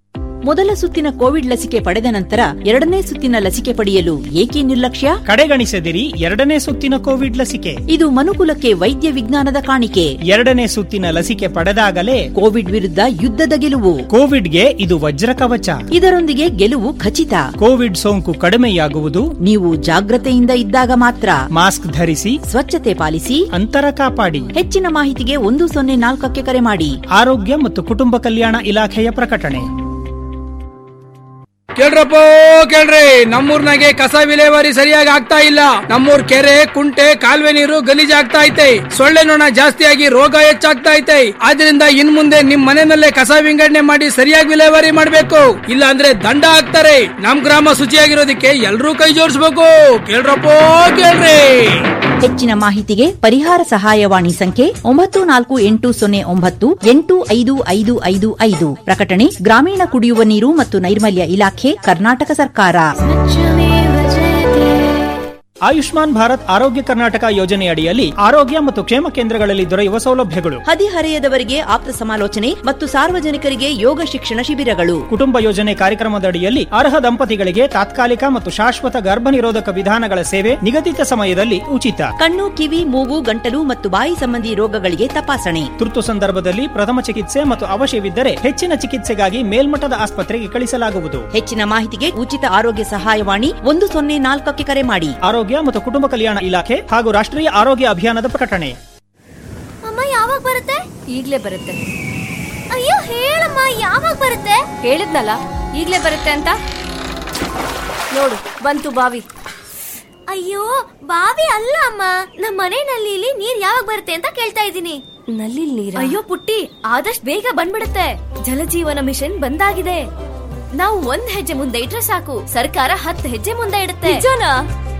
ಮೊದಲ ಸುತ್ತಿನ ಕೋವಿಡ್ ಲಸಿಕೆ ಪಡೆದ ನಂತರ ಎರಡನೇ ಸುತ್ತಿನ ಲಸಿಕೆ ಪಡೆಯಲು ಏಕೆ ನಿರ್ಲಕ್ಷ್ಯ ಕಡೆಗಣಿಸದಿರಿ ಎರಡನೇ ಸುತ್ತಿನ ಕೋವಿಡ್ ಲಸಿಕೆ ಇದು ಮನುಕುಲಕ್ಕೆ ವೈದ್ಯ ವಿಜ್ಞಾನದ ಕಾಣಿಕೆ ಎರಡನೇ ಸುತ್ತಿನ ಲಸಿಕೆ ಪಡೆದಾಗಲೇ ಕೋವಿಡ್ ವಿರುದ್ಧ ಯುದ್ಧದ ಗೆಲುವು ಕೋವಿಡ್ಗೆ ಇದು ವಜ್ರ ಕವಚ ಇದರೊಂದಿಗೆ ಗೆಲುವು ಖಚಿತ ಕೋವಿಡ್ ಸೋಂಕು ಕಡಿಮೆಯಾಗುವುದು ನೀವು ಜಾಗ್ರತೆಯಿಂದ ಇದ್ದಾಗ ಮಾತ್ರ ಮಾಸ್ಕ್ ಧರಿಸಿ ಸ್ವಚ್ಛತೆ ಪಾಲಿಸಿ ಅಂತರ ಕಾಪಾಡಿ ಹೆಚ್ಚಿನ ಮಾಹಿತಿಗೆ ಒಂದು ಸೊನ್ನೆ ನಾಲ್ಕಕ್ಕೆ ಕರೆ ಮಾಡಿ ಆರೋಗ್ಯ ಮತ್ತು ಕುಟುಂಬ ಕಲ್ಯಾಣ ಇಲಾಖೆಯ ಪ್ರಕಟಣೆ ಕೇಳ್ರಪ್ಪ ಕೇಳ್ರಿ ನಮ್ಮೂರ್ನಾಗೆ ಕಸ ವಿಲೇವಾರಿ ಸರಿಯಾಗಿ ಆಗ್ತಾ ಇಲ್ಲ ನಮ್ಮೂರ್ ಕೆರೆ ಕುಂಟೆ ಕಾಲುವೆ ನೀರು ಗಲೀಜ್ ಆಗ್ತಾ ಐತೆ ಸೊಳ್ಳೆ ನೊಣ ಜಾಸ್ತಿಯಾಗಿ ರೋಗ ಹೆಚ್ಚಾಗ್ತಾ ಐತೆ ಆದ್ರಿಂದ ಇನ್ ಮುಂದೆ ನಿಮ್ ಮನೆಯಲ್ಲೇ ಕಸ ವಿಂಗಡಣೆ ಮಾಡಿ ಸರಿಯಾಗಿ ವಿಲೇವಾರಿ ಮಾಡ್ಬೇಕು ಇಲ್ಲ ಅಂದ್ರೆ ದಂಡ ಹಾಕ್ತಾರೆ ನಮ್ ಗ್ರಾಮ ಶುಚಿಯಾಗಿರೋದಕ್ಕೆ ಎಲ್ರೂ ಕೈ ಜೋಡಿಸ್ಬೇಕು ಕೇಳ್ರಪ್ಪ ಕೇಳ್ರಿ ಹೆಚ್ಚಿನ ಮಾಹಿತಿಗೆ ಪರಿಹಾರ ಸಹಾಯವಾಣಿ ಸಂಖ್ಯೆ ಒಂಬತ್ತು ನಾಲ್ಕು ಎಂಟು ಸೊನ್ನೆ ಒಂಬತ್ತು ಎಂಟು ಐದು ಐದು ಐದು ಐದು ಪ್ರಕಟಣೆ ಗ್ರಾಮೀಣ ಕುಡಿಯುವ ನೀರು ಮತ್ತು ನೈರ್ಮಲ್ಯ ಇಲಾಖೆ ಕರ್ನಾಟಕ ಸರ್ಕಾರ ಆಯುಷ್ಮಾನ್ ಭಾರತ್ ಆರೋಗ್ಯ ಕರ್ನಾಟಕ ಯೋಜನೆಯಡಿಯಲ್ಲಿ ಆರೋಗ್ಯ ಮತ್ತು ಕ್ಷೇಮ ಕೇಂದ್ರಗಳಲ್ಲಿ ದೊರೆಯುವ ಸೌಲಭ್ಯಗಳು ಹದಿಹರೆಯದವರಿಗೆ ಆಪ್ತ ಸಮಾಲೋಚನೆ ಮತ್ತು ಸಾರ್ವಜನಿಕರಿಗೆ ಯೋಗ ಶಿಕ್ಷಣ ಶಿಬಿರಗಳು ಕುಟುಂಬ ಯೋಜನೆ ಕಾರ್ಯಕ್ರಮದಡಿಯಲ್ಲಿ ಅರ್ಹ ದಂಪತಿಗಳಿಗೆ ತಾತ್ಕಾಲಿಕ ಮತ್ತು ಶಾಶ್ವತ ಗರ್ಭ ನಿರೋಧಕ ವಿಧಾನಗಳ ಸೇವೆ ನಿಗದಿತ ಸಮಯದಲ್ಲಿ ಉಚಿತ ಕಣ್ಣು ಕಿವಿ ಮೂಗು ಗಂಟಲು ಮತ್ತು ಬಾಯಿ ಸಂಬಂಧಿ ರೋಗಗಳಿಗೆ ತಪಾಸಣೆ ತುರ್ತು ಸಂದರ್ಭದಲ್ಲಿ ಪ್ರಥಮ ಚಿಕಿತ್ಸೆ ಮತ್ತು ಅವಶ್ಯವಿದ್ದರೆ ಹೆಚ್ಚಿನ ಚಿಕಿತ್ಸೆಗಾಗಿ ಮೇಲ್ಮಟ್ಟದ ಆಸ್ಪತ್ರೆಗೆ ಕಳಿಸಲಾಗುವುದು ಹೆಚ್ಚಿನ ಮಾಹಿತಿಗೆ ಉಚಿತ ಆರೋಗ್ಯ ಸಹಾಯವಾಣಿ ಒಂದು ಸೊನ್ನೆ ನಾಲ್ಕಕ್ಕೆ ಕರೆ ಮಾಡಿ ಆರೋಗ್ಯ ಮತ್ತು ಕುಟುಂಬ ಕಲ್ಯಾಣ ಇಲಾಖೆ ಹಾಗೂ ರಾಷ್ಟ್ರೀಯ ಆರೋಗ್ಯ ಅಭಿಯಾನದ ಪ್ರಕಟಣೆ ಅಮ್ಮ ಈಗ್ಲೇ ಬರುತ್ತೆ ಅಯ್ಯೋ ಹೇಳಮ್ಮ ಯಾವಾಗ ಬರುತ್ತೆ ಹೇಳಿದ್ನಲ್ಲ ಈಗ್ಲೇ ಬರುತ್ತೆ ಅಂತ ನೋಡು ಬಂತು ಬಾವಿ ಅಯ್ಯೋ ಬಾವಿ ಅಲ್ಲ ಅಮ್ಮ ನಮ್ಮ ಮನೆ ನಲ್ಲಿಲಿ ನೀರ್ ಯಾವಾಗ ಬರುತ್ತೆ ಅಂತ ಕೇಳ್ತಾ ಇದ್ದೀನಿ ನಲ್ಲಿ ನೀರ ಅಯ್ಯೋ ಪುಟ್ಟಿ ಆದಷ್ಟು ಬೇಗ ಬಂದ್ಬಿಡುತ್ತೆ ಜಲಜೀವನ ಮಿಷನ್ ಬಂದಾಗಿದೆ ನಾವು ಒಂದ್ ಹೆಜ್ಜೆ ಮುಂದೆ ಇಟ್ರೆ ಸಾಕು ಸರ್ಕಾರ ಹತ್ತು ಹೆಜ್ಜೆ ಮುಂದೆ ಇಡುತ್ತೆ ನಿಜನಾ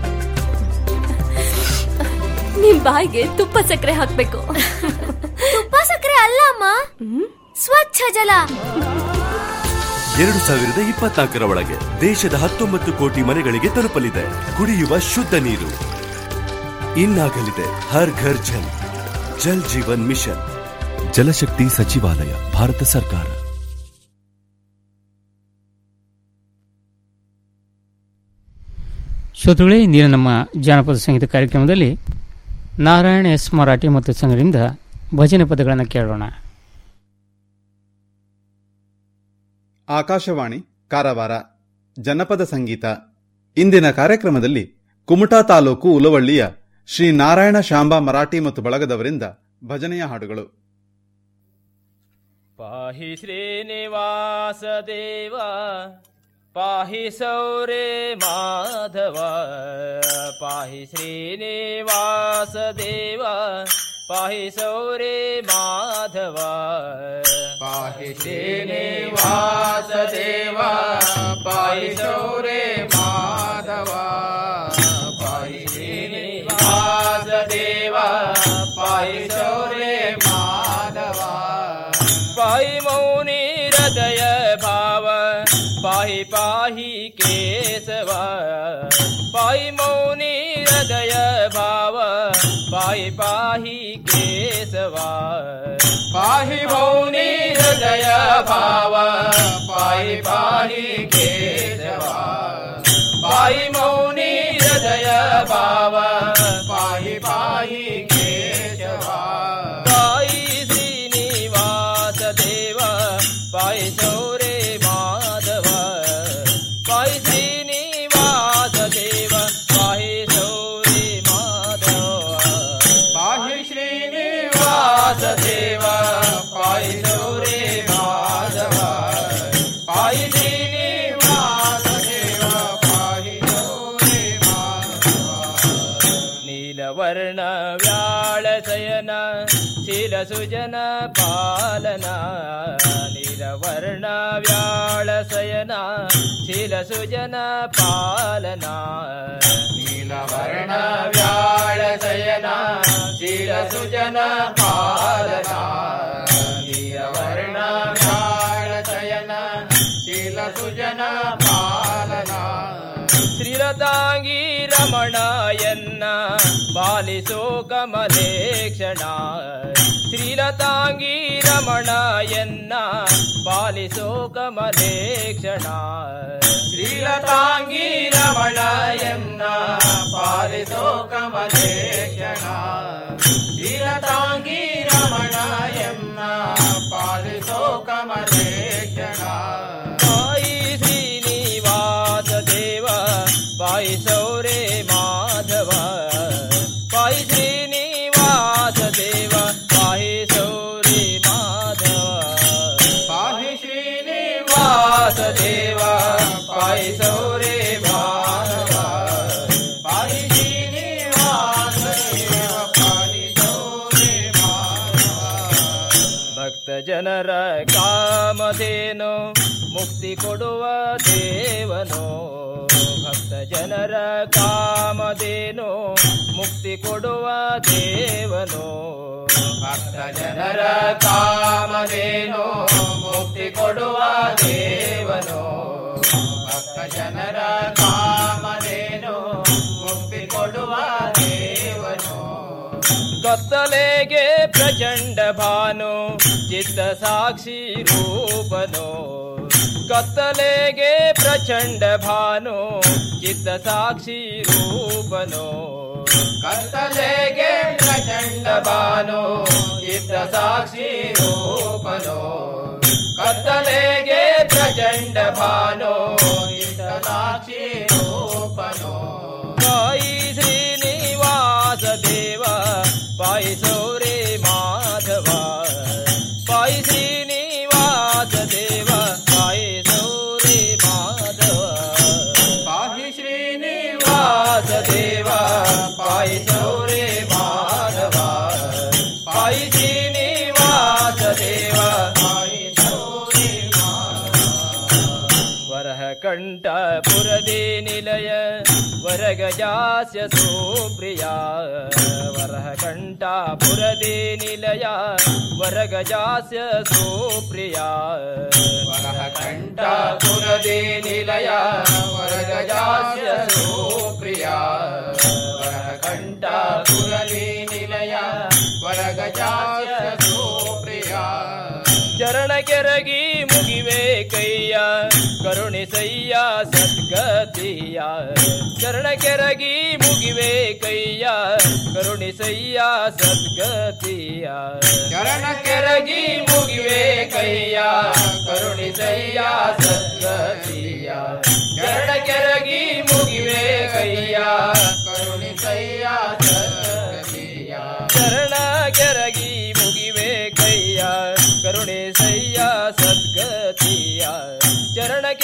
ನಿಮ್ ಬಾಯಿಗೆ ತುಪ್ಪ ಸಕ್ಕರೆ ಹಾಕ್ಬೇಕು ತುಪ್ಪ ಸಕ್ಕರೆ ಅಲ್ಲ ಅಮ್ಮ ಸ್ವಚ್ಛ ಜಲ ಎರಡು ಸಾವಿರದ ಇಪ್ಪತ್ನಾಲ್ಕರ ಒಳಗೆ ದೇಶದ ಹತ್ತೊಂಬತ್ತು ಕೋಟಿ ಮನೆಗಳಿಗೆ ತಲುಪಲಿದೆ ಕುಡಿಯುವ ಶುದ್ಧ ನೀರು ಇನ್ನಾಗಲಿದೆ ಹರ್ ಘರ್ ಜಲ್ ಜಲ್ ಜೀವನ್ ಮಿಷನ್ ಜಲಶಕ್ತಿ ಸಚಿವಾಲಯ ಭಾರತ ಸರ್ಕಾರ ಶ್ರೋತೃಗಳೇ ಇಂದಿನ ನಮ್ಮ ಜಾನಪದ ಸಂಗೀತ ಕಾರ್ಯಕ್ರಮದಲ್ಲಿ ನಾರಾಯಣ ಎಸ್ ಮರಾಠಿ ಮತ್ತು ಸಂಘದಿಂದ ಭಜನೆ ಪದಗಳನ್ನು ಕೇಳೋಣ ಆಕಾಶವಾಣಿ ಕಾರವಾರ ಜನಪದ ಸಂಗೀತ ಇಂದಿನ ಕಾರ್ಯಕ್ರಮದಲ್ಲಿ ಕುಮಟಾ ತಾಲೂಕು ಉಲವಳ್ಳಿಯ ಶ್ರೀ ನಾರಾಯಣ ಶಾಂಬಾ ಮರಾಠಿ ಮತ್ತು ಬಳಗದವರಿಂದ ಭಜನೆಯ ಹಾಡುಗಳು पाहि श्रीनिवास देव पाहि सौरे माधव पाहि श्रीनिवास देव पाहि सौरे माधव पाहि श्रीनिवास देव पाहि सौरे माधव पाहि श्रीनिवास देव पाहि सौरे माधव पाहि मौनी हृदय भाव पाहि पाहि केशव पाहि मौनी हृदय भाव पाहि पाहि केशव पाहि मौनी हृदय भाव पाहि पाहि केशव पाहि मौनी हृदय भाव पाहि पाहि केशव पाहि श्रीनिवास देव पाहि सौरे माधव पाहि श्रीनिवास देव पाहि सौरे माधव पाहि श्रीनिवास देव पाहि सौरे माधव पाहि श्रीनिवास देव पाहि सौरे नीलवर्ण व्याळशयन शिरसुजन पालना नीलवर्ण व्याळशयन शिरसुजन पालना नीलवर्ण व्याळशयन शिरसुजन पालना नीलवर्ण व्याळशयन शिरसुजन पालना ಶ್ರೀರತಾಂಗಿ ರಮಣಯನ್ನ ಬಾಲಿಸೋ ಕಮಲೇಕ್ಷಣ ಶ್ರೀರತಾಂಗಿ ರಮಣಯನ್ನ ಬಾಲಿಸೋ ಕಮಲೇಕ್ಷಣ ಶ್ರೀರತಾಂಗಿ ರಮಣಯನ್ನ ಪಾಲಿಸೋ ಕಮಲೇಕ್ಷಣ ಶ್ರೀರತಾಂಗಿ ರಮಣಯನ್ನ ಪಾಲಿಸೋ ಕಮಲೇಕ್ಷಣ ಸಾಯಿ ಶ್ರೀನಿವಾಸ ದೇವ ಪಾಯಿ ಸೌರೇ ಮಾಧವ ಪಾಯಿ ಶ್ರೀನಿವಾಸ ದೇವ ಪಾಹಿ ಸೌರೇ ಮಾಧವ ಪಾಹಿ ಶ್ರೀನಿವಾಸ ದೇವ ಪಾಯಿ ಸೌರೇ ಮಾಧವ ಪಾಹಿ ಶ್ರೀನಿವಾಸ ದೇವ ಪಾಹಿ ಸೌರೇ ಭಕ್ತ ಜನರ ಕಾಮಧೇನು ಮುಕ್ತಿ ಕೊಡುವ ದೇವನು ಭಕ್ತ ಜನರ ಕಾಮಧೇನು ಮುಕ್ತಿ ಕೊಡುವ ದೇವನು ಭಕ್ತ ಜನರ ಕಾಮಧೇನು ಮುಕ್ತಿ ಕೊಡುವ ದೇವನು ಭಕ್ತ ಜನರ ಕಾಮಧೇನು ಮುಕ್ತಿ ಕೊಡುವ ದೇವನು ಕತ್ತಲೆಗೆ ಪ್ರಚಂಡ ಭಾನು ಚಿತ್ತ ಸಾಕ್ಷಿ ರೂಪನು ಕತ್ತಲೆಗೆ ಪ್ರಚಂಡ ಭಾನು ಚಿತ್ತ ಸಾಕ್ಷಿ ರೂಪನು ಕತ್ತಲೆಗೆ ಪ್ರಚಂಡ ಭಾನು ಚಿತ್ತ ಸಾಕ್ಷಿ ರೂಪನು ಕತ್ತಲೆಗೆ ಪ್ರಚಂಡ ಭಾನು ಚಿತ್ತ ಸಾಕ್ಷಿ ರೂಪನು ಸಾಯಿ ಶ್ರೀನಿವಾಸ ದೇವ ಪಾಯಿ ಸೌರೇ ಮಾಧವ ವರಹ ಕಂಠ ಪುರದಿ ನಿಲಯ ವರಗಜಾಸ್ಯ ಸುಪ್ರಿಯ ವರಹ ಕಂಠ ಪುರದಿ ನಿಲಯ ವರಗಜಾಸ್ಯ ಸುಪ್ರಿಯ ವರಹ ಕಂಠ ಪುರದಿ ನಿಲಯ ವರಗಜಾಸ್ಯ ಸುಪ್ರಿಯ ವರಹ ಕಂಠ ಪುರದಿ ನಿಲಯ ವರಗಜಾಸ್ಯ ಸುಪ್ರಿಯ ಚರಣ ಕೆರಗಿ ಮುಗಿವೆ ಕೈಯ ಕರುಣಿಸಯ್ಯ ಸದ್ಗತಿಯ ಚರಣ ಕೆರಗಿ ಮುಗಿವೆ ಕೈಯ ಕರುಣಿಸಯ್ಯ ಸದ್ಗತಿಯ ಚರಣ ಕೆರಗಿ ಮುಗಿವೆ ಕೈಯ ಕರುಣಿಸಯ್ಯ ಸದ್ಗತಿಯ